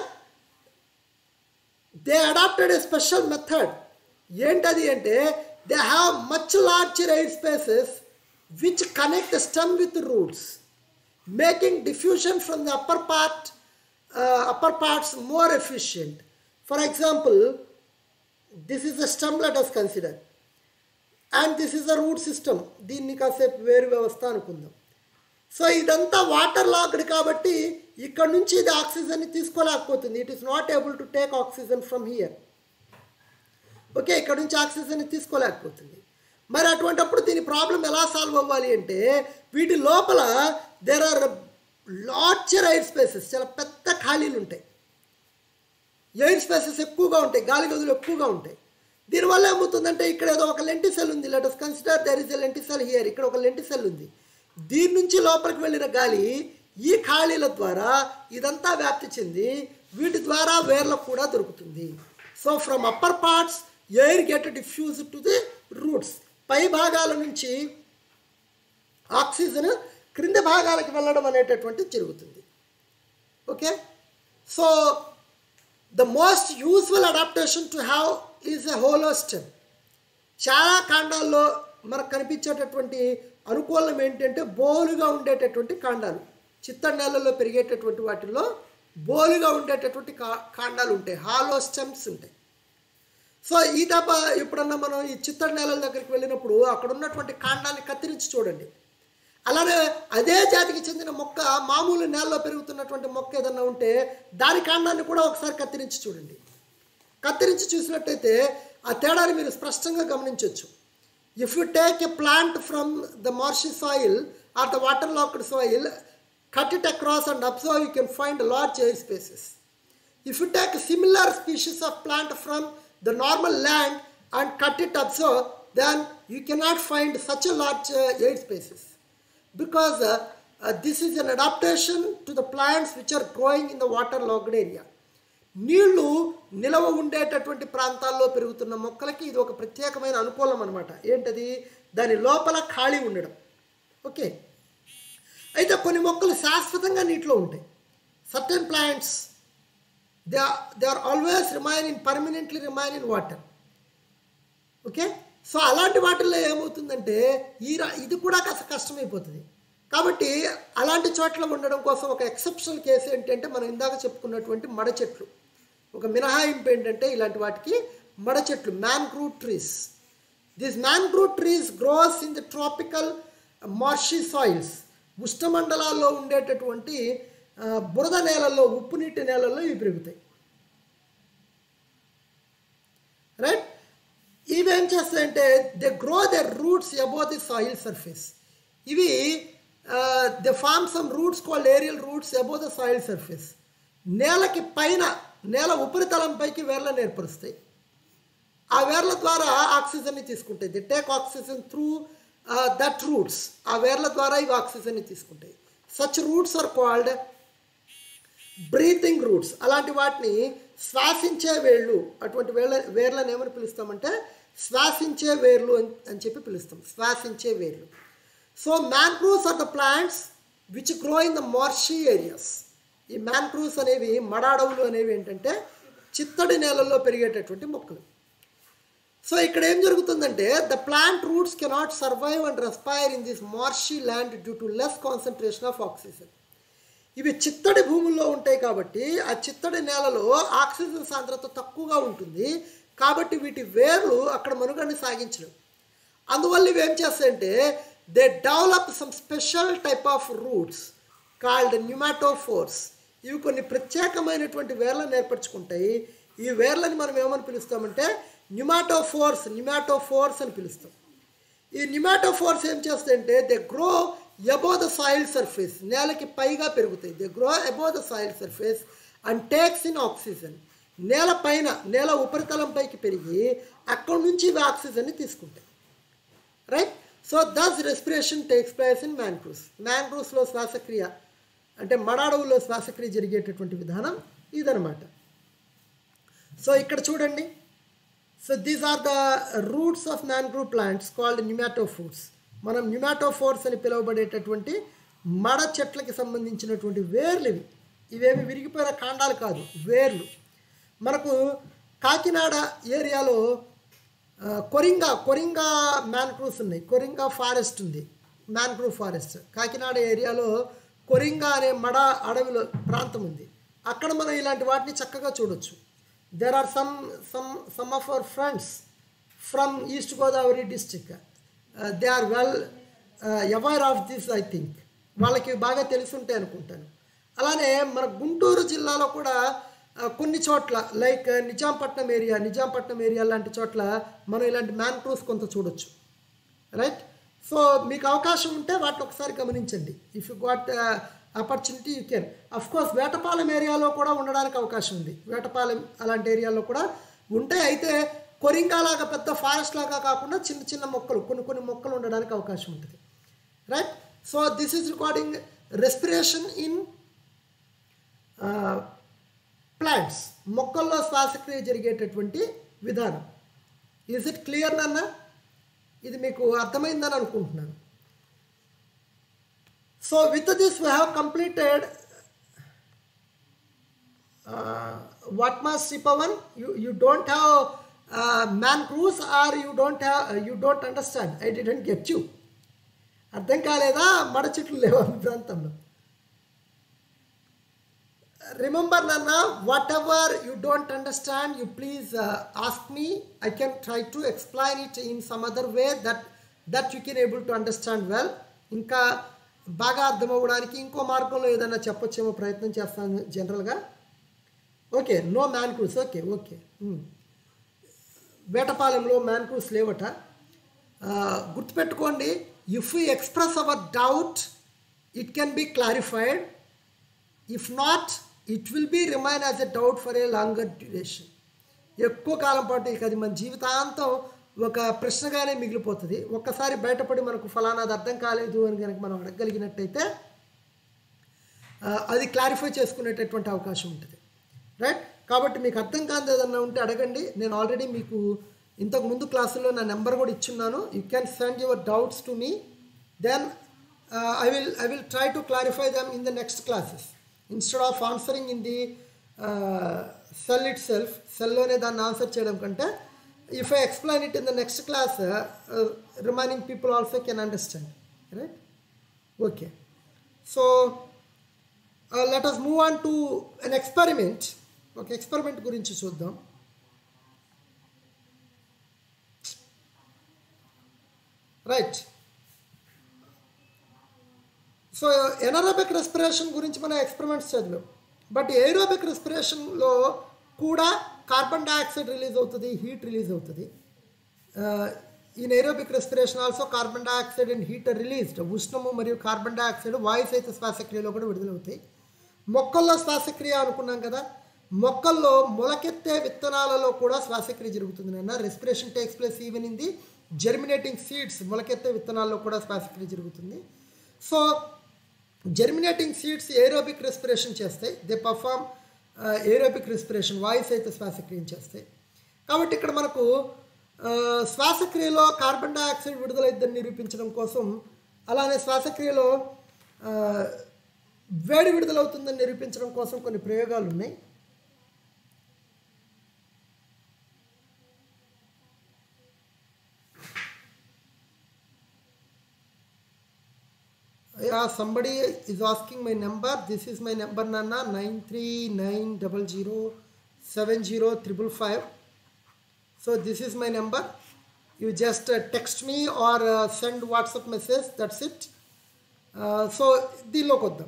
they adapted a special method ఏంటది అంటే they have much larger air spaces which connect the stem with the roots, making diffusion from the upper part, uh, upper parts more efficient. For example, this is the stem let us consider, and this is the root system. దీన్ని కాసేపు వేరు వ్యవస్థ అనుకుందాం so ఇదంతా water locked కాబట్టి ఇక్కడ నుంచి ఇది ఆక్సిజన్ని తీసుకోలేకపోతుంది it is not able to take oxygen from here okay ఇక్కడ నుంచి ఆక్సిజన్ని తీసుకోలేకపోతుంది మరి అటువంటప్పుడు దీని ప్రాబ్లం ఎలా సాల్వ్ అవ్వాలి అంటే వీటి లోపల there are larger air spaces చాలా పెద్ద ఖాళీలు ఉంటాయి ఎయిర్ స్పేసెస్ ఎక్కువగా ఉంటాయి గాలి గదులు ఎక్కువగా ఉంటాయి దీనివల్ల ఏమవుతుందంటే ఇక్కడ ఏదో ఒక లెంటి సెల్ ఉంది let us consider there is a lenticel here ఇక్కడ ఒక లెంటి సెల్ ఉంది దీని నుంచి లోపలికి వెళ్ళిన గాలి ఈ ఖాళీల ద్వారా ఇదంతా వ్యాప్తి చెంది వీటి ద్వారా వేర్లకు కూడా దొరుకుతుంది so from upper parts air get diffuse to the roots పై భాగాల నుంచి ఆక్సిజన్ క్రింది భాగాలకు వెళ్ళడం అనేటటువంటి జరుగుతుంది okay so the most useful adaptation to have is a hollow stem చాలా కాండాల్లో మనకు కనిపించేటటువంటి అనుకూలం ఏంటంటే బోలుగా ఉండేటటువంటి కాండాలు చిత్తడి నేలల్లో పెరిగేటటువంటి వాటిల్లో బోలుగా ఉండేటటువంటి కా కాండాలు ఉంటాయి హాలో స్టెమ్స్ ఉంటాయి సో ఈ దెబ్బ ఎప్పుడన్నా మనం ఈ చిత్తడి నేలల దగ్గరికి వెళ్ళినప్పుడు అక్కడ ఉన్నటువంటి కాండాన్ని కత్తిరించి చూడండి అలానే అదే జాతికి చెందిన మొక్క మామూలు నేలలో పెరుగుతున్నటువంటి మొక్క ఏదన్నా ఉంటే దాని కాండాన్ని కూడా ఒకసారి కత్తిరించి చూడండి కత్తిరించి చూసినట్టయితే ఆ తేడాని మీరు స్పష్టంగా గమనించవచ్చు if you take a plant from the marshy soil or the water logged soil cut it across and observe you can find large air spaces If you take a similar species of plant from the normal land and cut it observe, then you cannot find such a large uh, air spaces. Because uh, uh, this is an adaptation to the plants which are growing in the waterlogged area. నీళ్లు నిలవ ఉండేటటువంటి ప్రాంతాల్లో పెరుగుతున్న మొక్కలకి ఇది ఒక ప్రత్యేకమైన అనుకూలం అనమాట ఏంటది దాని లోపల ఖాళీ ఉండడం ఓకే అయితే కొన్ని మొక్కలు శాశ్వతంగా నీటిలో ఉంటాయి certain plants they are they are always remain in permanently remain in water okay so అలాంటి వాటిల్లో ఏమవుతుందంటే ఈ రా- ఇది కూడా కాస్త కష్టమైపోతుంది కాబట్టి అలాంటి చోట్ల ఉండడం కోసం ఒక ఎక్సెప్షనల్ కేసు ఏంటంటే మనం ఇందాక చెప్పుకున్నటువంటి మడ చెట్లు ఒక మినహాయింపు ఏంటంటే ఇలాంటి వాటికి మడ చెట్లు mangrove trees this mangrove trees grows in the tropical marshy soils ఉష్ణమండలాల్లో ఉండేటటువంటి ఆ, బురద నేలల్లో ఉప్పు నీటి నేలల్లో ఇవి పెరుగుతాయి రైట్ ఇవి ఏం చేస్తాయంటే they grow their roots above the soil surface ఇవి they form some roots called aerial roots above the soil surface నేలకి పైన నేల ఉపరితలంపైకి వేర్లను ఏర్పరుస్తాయి ఆ వేర్ల ద్వారా ఆక్సిజన్ని తీసుకుంటాయి they take oxygen through that roots ఆ వేర్ల ద్వారా ఇవి ఆక్సిజన్ని తీసుకుంటాయి such roots are called breathing roots అలాంటి వాటిని శ్వాసించే వేళ్ళు అటువంటి వేళ్ళ వేర్లను ఏమని పిలుస్తామంటే శ్వాసించే వేర్లు అని అని చెప్పి పిలుస్తాం శ్వాసించే వేర్లు so mangroves are the plants which grow in the marshy areas ఈ మ్యాంగ్రూవ్స్ అనేవి మడాడవులు అనేవి ఏంటంటే చిత్తడి నేలల్లో పెరిగేటటువంటి మొక్కలు సో ఇక్కడ ఏం జరుగుతుందంటే the plant roots cannot survive and respire in this marshy land due to less concentration of oxygen ఇవి చిత్తడి భూముల్లో ఉంటాయి కాబట్టి ఆ చిత్తడి నేలలో ఆక్సిజన్ సాంద్రత తక్కువగా ఉంటుంది కాబట్టి వీటి వేర్లు అక్కడ మనుగడని సాగించడం అందువల్ల ఇవి ఏం చేస్తాయంటే they develop some special type of roots called pneumatophores ఇవి కొన్ని ప్రత్యేకమైనటువంటి వేర్లను ఏర్పరచుకుంటాయి ఈ వేర్లని మనం ఏమని పిలుస్తామంటే న్యూమాటోఫోర్స్ న్యూమాటోఫోర్స్ అని పిలుస్తాం ఈ న్యూమాటోఫోర్స్ ఏం చేస్తాయంటే they grow above the soil surface నేలకి పైగా పెరుగుతాయి they grow above the soil surface and takes in oxygen నేల పైన నేల ఉపరితలం పైకి పెరిగి అక్కడి నుంచి ఇవి ఆక్సిజన్ని తీసుకుంటాయి right so thus respiration takes place in mangroves మ్యాంగ్రూవ్స్లో శ్వాసక్రియ అంటే మడాడవుల్లో శ్వాసక్రియ జరిగేటటువంటి విధానం ఇదనమాట సో ఇక్కడ చూడండి so these are the roots of mangrove plants called pneumatophores మనం న్యూమాటోఫోర్స్ అని పిలువబడేటటువంటి మడ చెట్లకి సంబంధించినటువంటి వేర్లు ఇవి ఇవేమి విరిగిపోయిన కాండాలు కాదు వేర్లు మనకు కాకినాడ ఏరియాలో ఆ, కొరింగా కొరింగా మ్యాన్గ్రూవ్స్ ఉన్నాయి కొరింగా ఫారెస్ట్ ఉంది మ్యాన్గ్రూవ్ ఫారెస్ట్ కాకినాడ ఏరియాలో కొరింగా అనే మడ అడవిలో ప్రాంతం ఉంది అక్కడ మనం ఇలాంటి వాటిని చక్కగా చూడొచ్చు there are some some some of our friends from East Godavari district they are well aware of this I think వాళ్ళకి బాగా తెలుసుంటాయి అనుకుంటాను అలానే మన గుంటూరు జిల్లాలో కూడా ఆ, కొన్ని చోట్ల like Nizampatnam area Nizampatnam area లాంటి చోట్ల మనం ఇలాంటి మ్యాన్గ్రూవ్స్ కొంత చూడొచ్చు రైట్ సో మీకు అవకాశం ఉంటే వాటిని ఒకసారి గమనించండి if you got opportunity you can of course Vetapalem ఏరియాలో కూడా ఉండడానికి అవకాశం ఉంది వేటపాలెం అలాంటి ఏరియాలో కూడా ఉంటే అయితే కొరింగా లాగా పెద్ద ఫారెస్ట్ లాగా కాకుండా చిన్న చిన్న మొక్కలు కొన్ని కొన్ని మొక్కలు ఉండడానికి అవకాశం ఉంటుంది right so this is recording respiration in plants మొక్కల్లో శ్వాసక్రియ జరిగేటటువంటి విధానం ఈజ్ ఇట్ క్లియర్ నాన్న ఇది మీకు అర్థమైందని అనుకుంటున్నాను so with this we have completed what must Sipavan? You you don't have uh, man cruise or you don't have uh, you don't understand. I didn't get you. అర్థం కాలేదా మడ చెట్లు లేవా మీ ప్రాంతంలో రిమెంబర్ నాన్న whatever you don't understand you please ask me I can try to explain it in some other way that that you can able to understand well ఇంకా బాగా అర్థమవ్వడానికి ఇంకో మార్గంలో ఏదైనా చెప్పొచ్చేమో ప్రయత్నం చేస్తాను జనరల్గా okay no mangroves okay okay వేటపాలెంలో mangroves లేవట ఆ, గుర్తుపెట్టుకోండి if you express our doubt it can be clarified if not it will be remain as a doubt for a longer duration ఎక్కువ కాలం పాటు ఇక అది మన జీవితాంతం ఒక ప్రశ్నగానే మిగిలిపోతుంది ఒక్కసారి బయటపడి మనకు ఫలానాది అర్థం కాలేదు అని కనుక మనం అడగగలిగినట్టయితే ఆ, అది క్లారిఫై చేసుకునేటటువంటి అవకాశం ఉంటుంది రైట్ కాబట్టి మీకు అర్థం కాదు ఏదన్నా ఉంటే అడగండి నేను ఆల్రెడీ మీకు ఇంతకు ముందు క్లాసుల్లో నా నెంబర్ కూడా ఇచ్చున్నాను you can send your doubts to me then I will I will try to clarify them in the next classes instead of answering in the cell itself సెల్లోనే దాన్ని ఆన్సర్ చేయడం కంటే if I explain it in the next class remaining people also can understand right okay so let us move on to an experiment ఒక experiment గురించి చూద్దాం right so anaerobic respiration గురించి మనం experiments చదివాం బట్ ఏరోబిక్ రెస్పిరేషన్లో కూడా carbon dioxide release అవుతుంది heat release అవుతుంది ఈ aerobic respiration also carbon dioxide and heat released ఉష్ణము మరియు కార్బన్ డైఆక్సైడ్ వాయు సహిత శ్వాసక్రియలో కూడా విడుదలవుతాయి మొక్కల్లో శ్వాసక్రియ అనుకున్నాం కదా మొక్కల్లో మొలకెత్తే విత్తనాలలో కూడా శ్వాసక్రియ జరుగుతుంది నాన్న respiration takes place even in the germinating seeds మొలకెత్తే విత్తనాల్లో కూడా శ్వాసక్రియ జరుగుతుంది so germinating seeds aerobic respiration చేస్తాయి దే పర్ఫామ్ ఏరోబిక్ రెస్పిరేషన్ వాయిస్ అయితే శ్వాసక్రియ చేస్తాయి కాబట్టి ఇక్కడ మనకు ఆ, శ్వాసక్రియలో కార్బన్ డైఆక్సైడ్ విడుదలైద్దని నిరూపించడం కోసం అలానే శ్వాసక్రియలో ఆ, వేడి విడుదలవుతుందని నిరూపించడం కోసం కొన్ని ప్రయోగాలు ఉన్నాయి Yeah, somebody is asking my number. This is my number, Nana. Nine three nine double zero seven zero triple five. So this is my number. You just uh, text me or uh, send WhatsApp message. That's it. Uh, so దీనిలోకి వద్దాం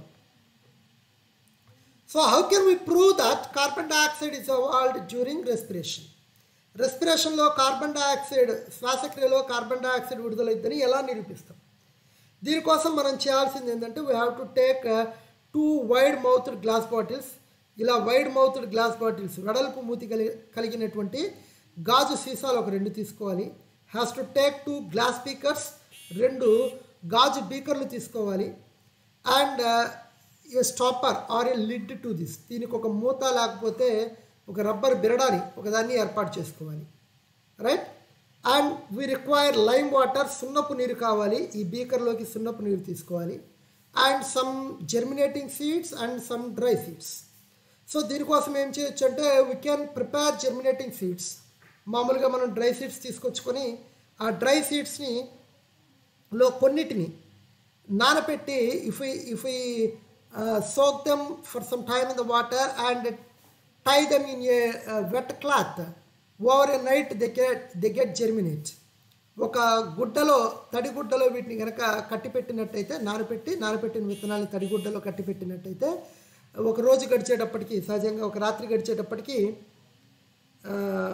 so how can we prove that carbon dioxide is evolved during respiration రెస్పిరేషన్లో carbon dioxide శ్వాసక్రియలో carbon dioxide విడుదలైద్దని ఎలా నిరూపిస్తాం దీనికోసం మనం చేయాల్సింది ఏంటంటే we have to take two wide mouthed glass bottles ఇలా వైడ్ మౌత్డ్ గ్లాస్ బాటిల్స్ వెడల్పు మూతి కలిగి కలిగినటువంటి గాజు సీసాలు ఒక రెండు తీసుకోవాలి has to take two glass beakers రెండు గాజు బీకర్లు తీసుకోవాలి and a stopper or a lid to this దీనికి ఒక మూత లేకపోతే ఒక రబ్బర్ బిరడాని ఒకదాన్ని ఏర్పాటు చేసుకోవాలి right and we require lime water సున్నపు నీరు కావాలి ఈ బీకర్లోకి సున్నపు నీరు తీసుకోవాలి and some germinating seeds and some dry seeds so దీనికోసం ఏం చేయొచ్చు అంటే we can prepare germinating seeds మామూలుగా మనం డ్రై సీడ్స్ తీసుకొచ్చుకొని ఆ డ్రై సీడ్స్ని లో కొన్నిటిని నానపెట్టి if if soak them for some time in the water and tie them in a wet cloth over a night they get they get germinate ఒక గుడ్డలో తడి గుడ్డలో వీటిని కనుక కట్టిపెట్టినట్టయితే నానపెట్టి నానపెట్టిన విత్తనాలను తడి గుడ్డలో కట్టిపెట్టినట్టయితే ఒక రోజు గడిచేటప్పటికి సహజంగా ఒక రాత్రి గడిచేటప్పటికి ఆ,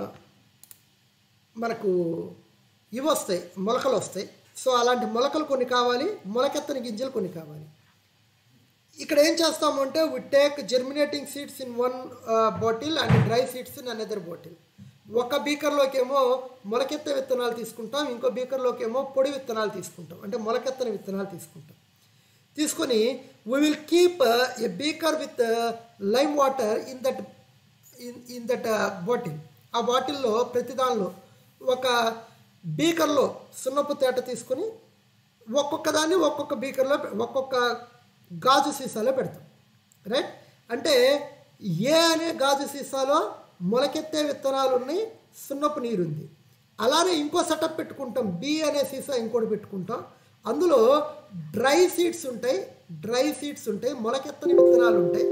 మనకు ఇవి వస్తాయి మొలకలు వస్తాయి సో అలాంటి మొలకలు కొన్ని కావాలి మొలకెత్తని గింజలు కొన్ని కావాలి ఇక్కడ ఏం చేస్తాము అంటే we take germinating seeds in one bottle and dry seeds in another bottle ఒక బీకర్లోకి ఏమో మొలకెత్తే విత్తనాలు తీసుకుంటాం ఇంకో బీకర్లోకి ఏమో పొడి విత్తనాలు తీసుకుంటాం అంటే మొలకెత్తని విత్తనాలు తీసుకుంటాం తీసుకొని we will keep a beaker with lime water in that in in that bottle ఆ బాటిల్లో ప్రతి దానిలో ఒక బీకర్లో సున్నపు తేట తీసుకొని ఒక్కొక్క దాన్ని ఒక్కొక్క బీకర్లో పె- ఒక్కొక్క గాజు సీసాలో పెడతాం రైట్ అంటే ఏ అనే గాజు సీసాలో మొలకెత్తే విత్తనాలు ఉన్నాయి సున్నపు నీరు ఉంది అలానే ఇంకో సెటప్ పెట్టుకుంటాం బి అనే సీసా ఇంకోటి పెట్టుకుంటాం అందులో డ్రై సీడ్స్ ఉంటాయి డ్రై సీడ్స్ ఉంటాయి మొలకెత్తని విత్తనాలు ఉంటాయి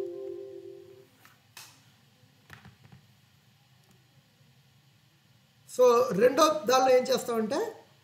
సో రెండో దానిలో ఏం చేస్తామంటే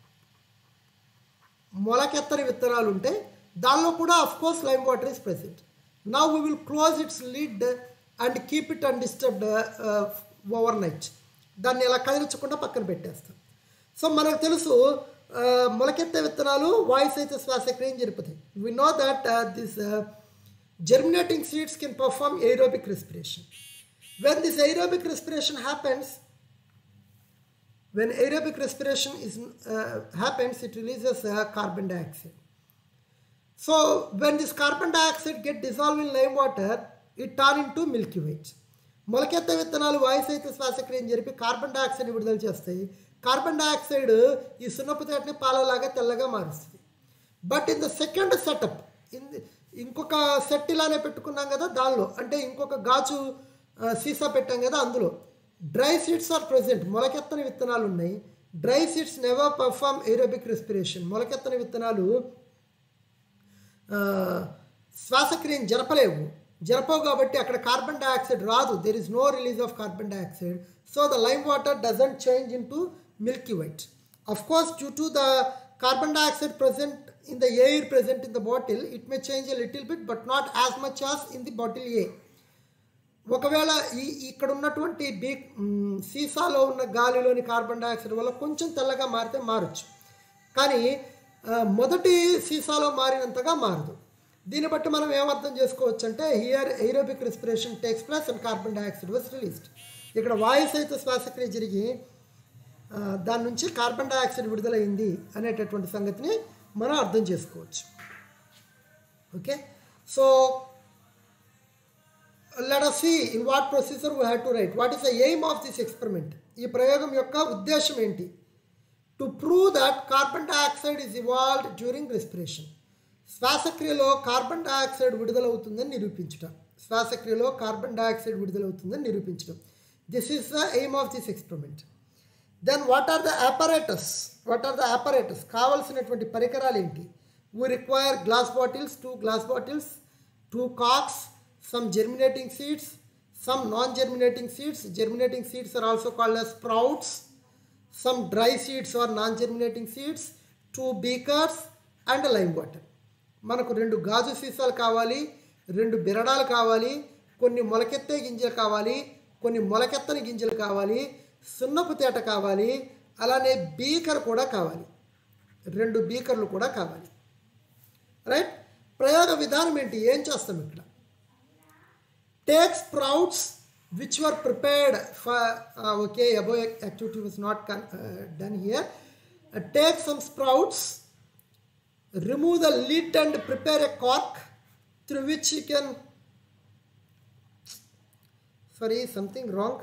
మొలకెత్తని విత్తనాలు ఉంటాయి దానిలో కూడా of course lime water is present నా we will close its lid and keep it undisturbed overnight దాన్ని ఇలా కదిలించకుండా పక్కన పెట్టేస్తాం సో మనకు తెలుసు ఆ, మొలకెత్తే విత్తనాలు వాయిస్ అయితే శ్వాసక్రియం జరుపుతాయి we know that this germinating seeds can perform aerobic respiration when this aerobic respiration happens when aerobic respiration is uh, happens it releases uh, carbon dioxide so when this carbon dioxide get dissolved in lime water it turn into milky white మొలకెత్త విత్తనాలు వాయుస్ అయితే శ్వాసక్రియం జరిపి carbon dioxide విడుదల చేస్తాయి carbon dioxide ఈ సున్నపు తేటని పాలలాగా తెల్లగా మారుస్తుంది but in the second setup ఇన్ ఇంకొక సెట్ ఇలానే పెట్టుకున్నాం కదా దానిలో అంటే ఇంకొక గాజు ఆ, సీసా పెట్టాం కదా అందులో డ్రై సీడ్స్ ఆర్ ప్రెసెంట్ మొలకెత్తని విత్తనాలు ఉన్నాయి dry seeds never perform aerobic respiration మొలకెత్తని విత్తనాలు ఆ, శ్వాసక్రియం జరపలేవు జరపవు కాబట్టి అక్కడ కార్బన్ డైఆక్సైడ్ రాదు there is no release of carbon dioxide so the lime water doesn't change into milky white of course due to the carbon dioxide present in the air present in the bottle, it may change a little bit, but not as much as in the bottle A. ఒకవేళ ఈ ఇక్కడ ఉన్నటువంటి be మ్, సీసాలో ఉన్న గాలిలోని carbon dioxide వల్ల కొంచెం తెల్లగా మారితే మారచ్చు కానీ ఆ, మొదటి సీసాలో మారినంతగా మారదు దీన్ని బట్టి మనం ఏమర్థం చేసుకోవచ్చు అంటే here aerobic respiration takes place and carbon dioxide was released ఇక్కడ వాయు సహిత శ్వాసక్రియ జరిగి ఆ, దాని నుంచి కార్బన్ డైఆక్సైడ్ విడుదలైంది అనేటటువంటి సంగతిని మనం అర్థం చేసుకోవచ్చు okay so let us see in what procedure we have to write what is the aim of this experiment ఈ ప్రయోగం యొక్క ఉద్దేశం ఏంటి to prove that carbon dioxide is evolved during respiration శ్వాసక్రియలో కార్బన్ డైఆక్సైడ్ విడుదలవుతుందని నిరూపించడం శ్వాసక్రియలో కార్బన్ డైఆక్సైడ్ విడుదలవుతుందని నిరూపించడం this is the aim of this experiment then what are the apparatus what are the apparatus కావలసినటువంటి పరికరాలు ఏంటి we require glass bottles two glass bottles two corks some germinating seeds some non germinating seeds germinating seeds are also called as sprouts some dry seeds or non-germinating seeds two beakers and lime water మనకు రెండు గాజు సీసాలు కావాలి రెండు బిరడాలు కావాలి కొన్ని మొలకెత్తే గింజలు కావాలి కొన్ని మొలకెత్తని గింజలు కావాలి సున్నపు తేట కావాలి అలానే బీకర్ కూడా కావాలి రెండు బీకర్లు కూడా కావాలి రైట్ ప్రయోగ విధానం ఏంటి ఏం చేస్తాం ఇక్కడ take sprouts which were prepared for uh, okay above activity was not con- uh, done here Uh, take some sprouts remove the lid and prepare a cork through which you can sorry something wrong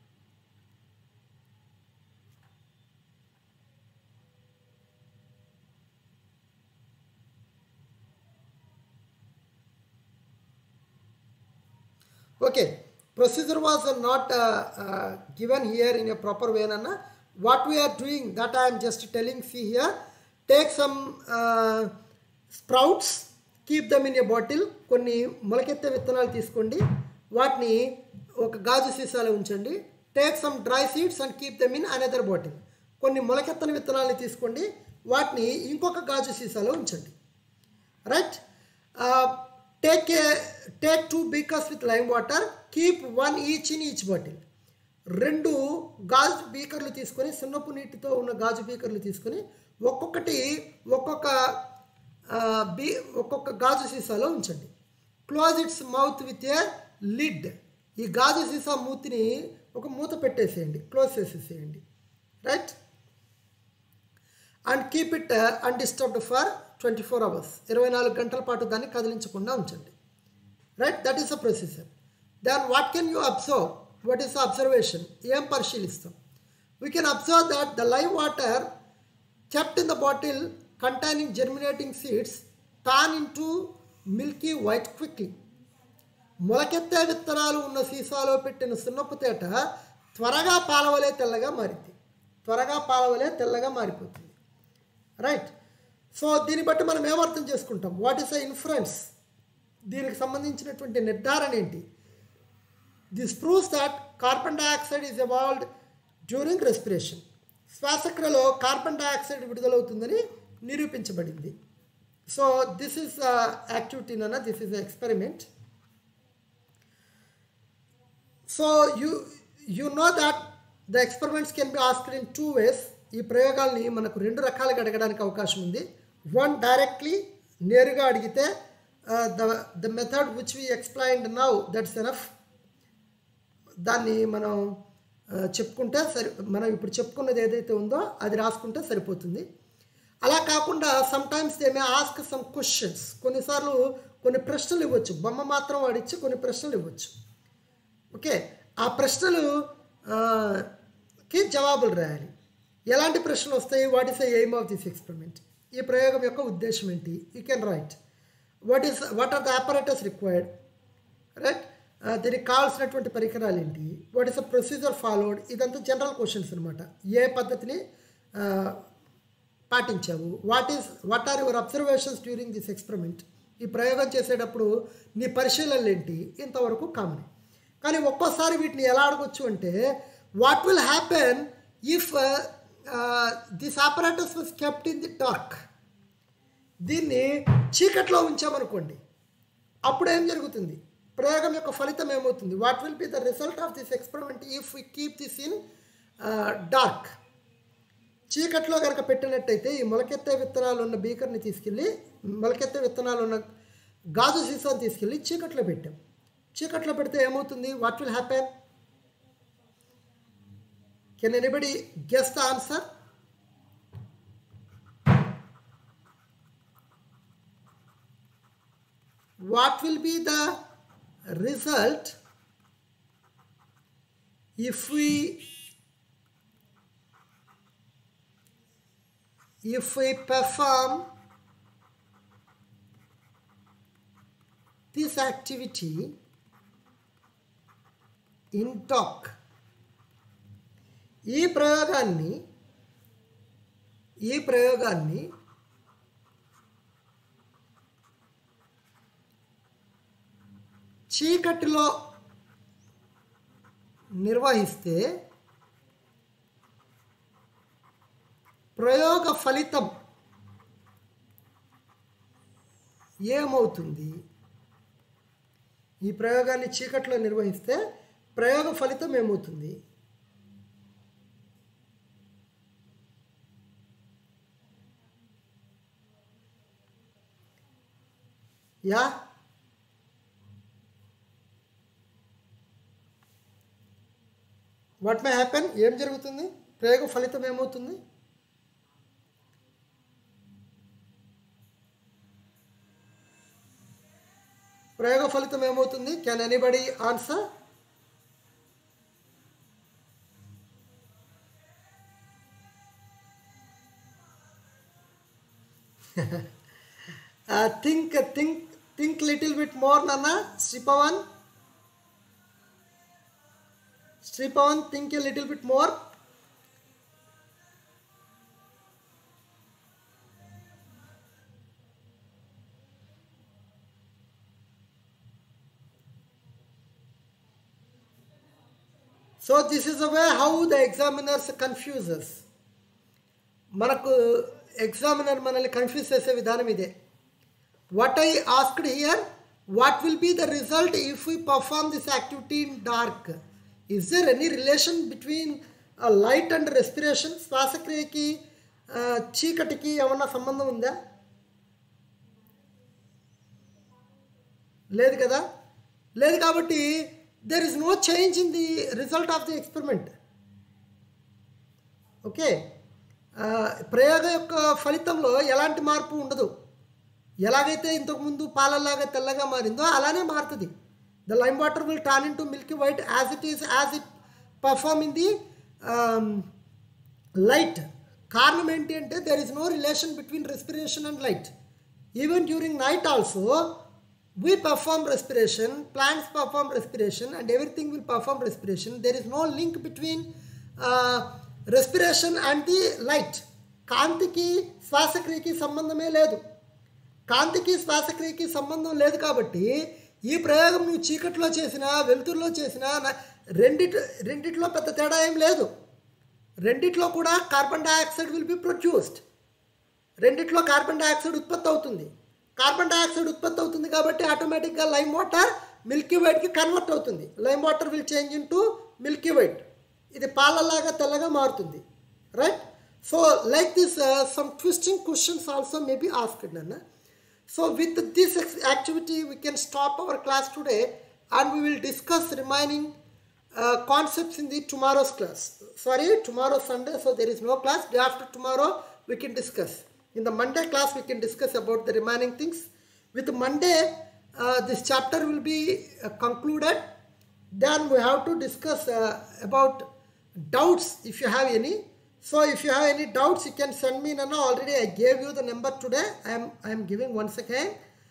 Okay, procedure was uh, not uh, uh, given here in a proper way, Nana. What we are doing, that I am just telling, see here, take some uh, sprouts, keep them in a bottle, కొన్ని మొలకెత్తే విత్తనాలు తీసుకోండి వాటిని ఒక గాజు సీసాలో ఉంచండి take some dry seeds and keep them in another bottle కొన్ని మొలకెత్తని విత్తనాలని తీసుకోండి వాటిని ఇంకొక గాజు సీసాలో ఉంచండి right take a take two beakers with lime water keep one each in each bottle రెండు గాజు బీకర్లు తీసుకొని సున్నపు నీటితో ఉన్న గాజు బీకర్లు తీసుకొని ఒక్కొక్కటి ఒక్కొక్క ఆ, బీ ఒక్కొక్క గాజు సీసాలో ఉంచండి close its mouth with a lid ఈ గాజు సీసా మూతిని ఒక మూత పెట్టేసేయండి క్లోజ్ చేసేసేయండి right and keep it undisturbed for twenty four hours ఇరవై నాలుగు గంటల పాటు దాన్ని కదిలించకుండా ఉంచండి right that is a procedure then what can you observe what is observation ఏం పరిశీలిస్తాం we can observe that the lime water kept in the bottle containing germinating seeds turn into milky white quickly మొలకెత్తే విత్తనాలు ఉన్న సీసాలో పెట్టిన సున్నపు తేట త్వరగా పాలవలే తెల్లగా మారింది త్వరగా పాలవలే తెల్లగా మారిపోతుంది రైట్ సో దీన్ని బట్టి మనం ఏమర్థం చేసుకుంటాం వాట్ ఈస్ ద ఇన్ఫ్లుయెన్స్ దీనికి సంబంధించినటువంటి నిర్ధారణ ఏంటి this proves that carbon dioxide is evolved during respiration శ్వాసక్రియలో కార్బన్ డైఆక్సైడ్ విడుదలవుతుందని నిరూపించబడింది సో దిస్ ఈస్ యాక్టివిటీ నన్న this is experiment so you you know that the experiments can be asked in two ways ఈ ప్రయోగాల్ని మనకు రెండు రకాలుగా అడగడానికి అవకాశం ఉంది వన్ డైరెక్ట్లీ నేరుగా అడిగితే the the method which we explained now that's enough దాన్ని మనం ఆ, చెప్పుకుంటే సరి మనం ఇప్పుడు చెప్పుకున్నది ఏదైతే ఉందో అది రాసుకుంటే సరిపోతుంది అలా కాకుండా sometimes they may ask some questions కొన్నిసార్లు కొన్ని ప్రశ్నలు ఇవ్వచ్చు బొమ్మ మాత్రం వాడిచ్చి కొన్ని ప్రశ్నలు ఇవ్వచ్చు ఓకే ఆ ప్రశ్నలు ఆ, కి జవాబులు రాయాలి ఎలాంటి ప్రశ్నలు వస్తాయి what is the aim of this experiment ఈ ప్రయోగం యొక్క ఉద్దేశం ఏంటి you can write what is what are the apparatus required right దీనికి కావాల్సినటువంటి పరికరాలు ఏంటి what is the procedure followed ఇదంతా జనరల్ క్వశ్చన్స్ అనమాట ఏ పద్ధతిని ఆ, పాటించావు what is what are your observations during this experiment ఈ ప్రయోగం చేసేటప్పుడు నీ పరిశీలనలు ఏంటి ఇంతవరకు కామన్ కానీ ఒక్కోసారి వీటిని ఎలా అడగొచ్చు అంటే what will happen if this apparatus was kept in the dark దీన్ని చీకట్లో ఉంచామనుకోండి అప్పుడు ఏం జరుగుతుంది ప్రయోగం యొక్క ఫలితం ఏమవుతుంది what will be the result of this experiment if we keep this in dark చీకట్లో కనుక పెట్టినట్టయితే ఈ మొలకెత్తే విత్తనాలు ఉన్న బీకర్ని తీసుకెళ్ళి మొలకెత్తే విత్తనాలు ఉన్న గాజు సీసాను తీసుకెళ్ళి చీకట్లో పెట్టాం చీకట్లో పెడితే ఏమవుతుంది what will happen can anybody guess the answer what will be the result if we if we perform this activity in dock ఈ ప్రయోగాన్ని ఈ ప్రయోగాన్ని చీకటిలో నిర్వహిస్తే ప్రయోగ ఫలితం ఏమవుతుంది ఈ ప్రయోగాన్ని చీకట్లో నిర్వహిస్తే ప్రయోగ ఫలితం ఏమవుతుంది యా వాట్ మే హ్యాపెన్ ఏం జరుగుతుంది ప్రయోగ ఫలితం ఏమవుతుంది ప్రయోగ ఫలితం ఏమవుతుంది can anybody answer think think think little bit more నాన్న Sripavan Sripavan think a little bit more so this is a way how the examiners confuses మనకు ఎగ్జామినర్ మనల్ని కన్ఫ్యూజ్ చేసే విధానం ఇదే what I asked here what will be the result if we perform this activity in dark is there any relation between light and respiration శ్వాసక్రియకి చీకటికి ఏమన్నా సంబంధం ఉందా లేదు కదా లేదు కాబట్టి there is no change in the result of the experiment okay ప్రయోగం యొక్క ఫలితంలో ఎలాంటి మార్పు ఉండదు ఎలాగైతే ఇంతకుముందు పాలల్లాగా తెల్లగా మారిందో అలానే మారుతుంది the lime water will turn into milky white as it is as it perform in the light కారణం ఏంటి అంటే there is no relation between respiration and light even during night also we perform respiration plants perform respiration and everything will perform respiration there is no link between uh, respiration and the light కాంతికి శ్వాసక్రియకి సంబంధమే లేదు కాంతికి శ్వాసక్రియకి సంబంధం లేదు కాబట్టి ఈ ప్రయోగం నువ్వు చీకట్లో చేసినా వెలుతురులో చేసినా రెండిటి రెండిట్లో పెద్ద తేడా ఏం లేదు రెండిట్లో కూడా carbon dioxide will be produced రెండిట్లో కార్బన్ డైఆక్సైడ్ ఉత్పత్తి అవుతుంది కార్బన్ డైఆక్సైడ్ ఉత్పత్తి అవుతుంది కాబట్టి ఆటోమేటిక్గా లైమ్ వాటర్ మిల్కీ వైట్కి కన్వర్ట్ అవుతుంది lime water will change into milky white ఇది పాలలాగా తెల్లగా మారుతుంది right so like this some twisting questions also may be asked అన్న so with this activity we can stop our class today and we will discuss remaining concepts in the tomorrow's class sorry tomorrow Sunday so there is no class day after tomorrow we can discuss in the monday class we can discuss about the remaining things with monday uh, this chapter will be uh, concluded then we have to discuss uh, about doubts if you have any so if you have any doubts you can send me nana already i gave you the number today i am i am giving once again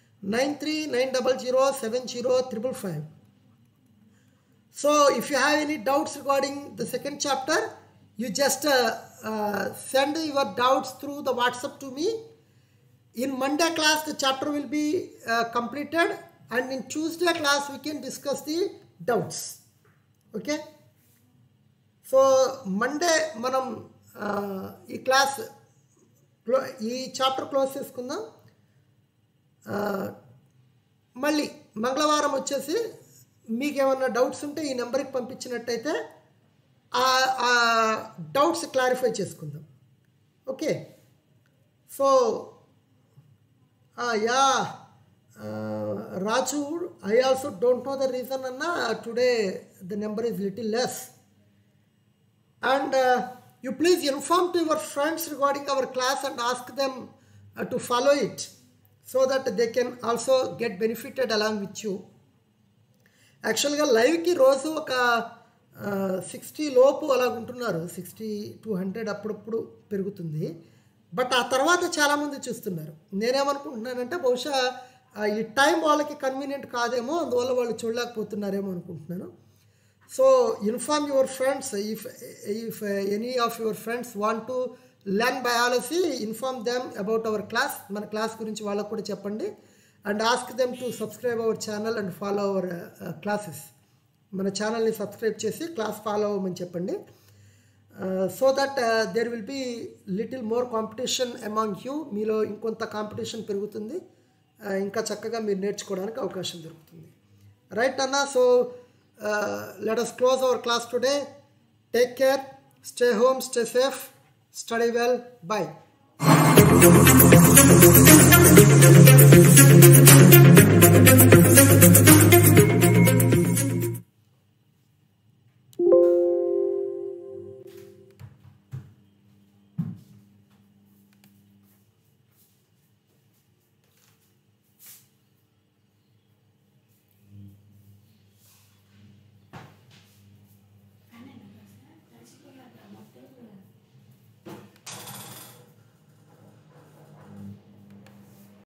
9390070 so if you have any doubts regarding the second chapter you just uh, uh, send your doubts through the whatsapp to me in monday class the chapter will be uh, completed and in tuesday class we can discuss the doubts okay so Monday మనం ఈ class క్లో ఈ chapter close చేసుకుందాం మళ్ళీ మంగళవారం వచ్చేసి మీకు ఏమన్నా doubts ఉంటే ఈ నెంబర్కి పంపించినట్టయితే ఆ డౌట్స్ క్లారిఫై చేసుకుందాం okay so yeah Raju I also don't know the reason అన్న today the number is little less and you please inform to your friends regarding our class and ask them to follow it so that they can also get benefited along with you యాక్చువల్గా లైవ్కి రోజు ఒక sixty లోపు అలా ఉంటున్నారు sixty two hundred అప్పుడప్పుడు పెరుగుతుంది but ఆ తర్వాత చాలామంది చూస్తున్నారు నేనేమనుకుంటున్నానంటే బహుశా ఈ టైం వాళ్ళకి కన్వీనియంట్ కాదేమో అందువల్ల వాళ్ళు చూడలేకపోతున్నారేమో అనుకుంటున్నాను so inform your friends if if any of your friends want to learn biology inform them about our class మన క్లాస్ గురించి వాళ్ళకు కూడా చెప్పండి and ask them to subscribe our channel and follow our classes మన ఛానల్ని subscribe చేసి class follow అవ్వమని చెప్పండి so that there will be little more competition among you మీలో ఇంకొంత కాంపిటీషన్ పెరుగుతుంది ఇంకా చక్కగా మీరు నేర్చుకోవడానికి అవకాశం దొరుకుతుంది రైట్ అన్న so let us close our class today take care stay home stay safe study well bye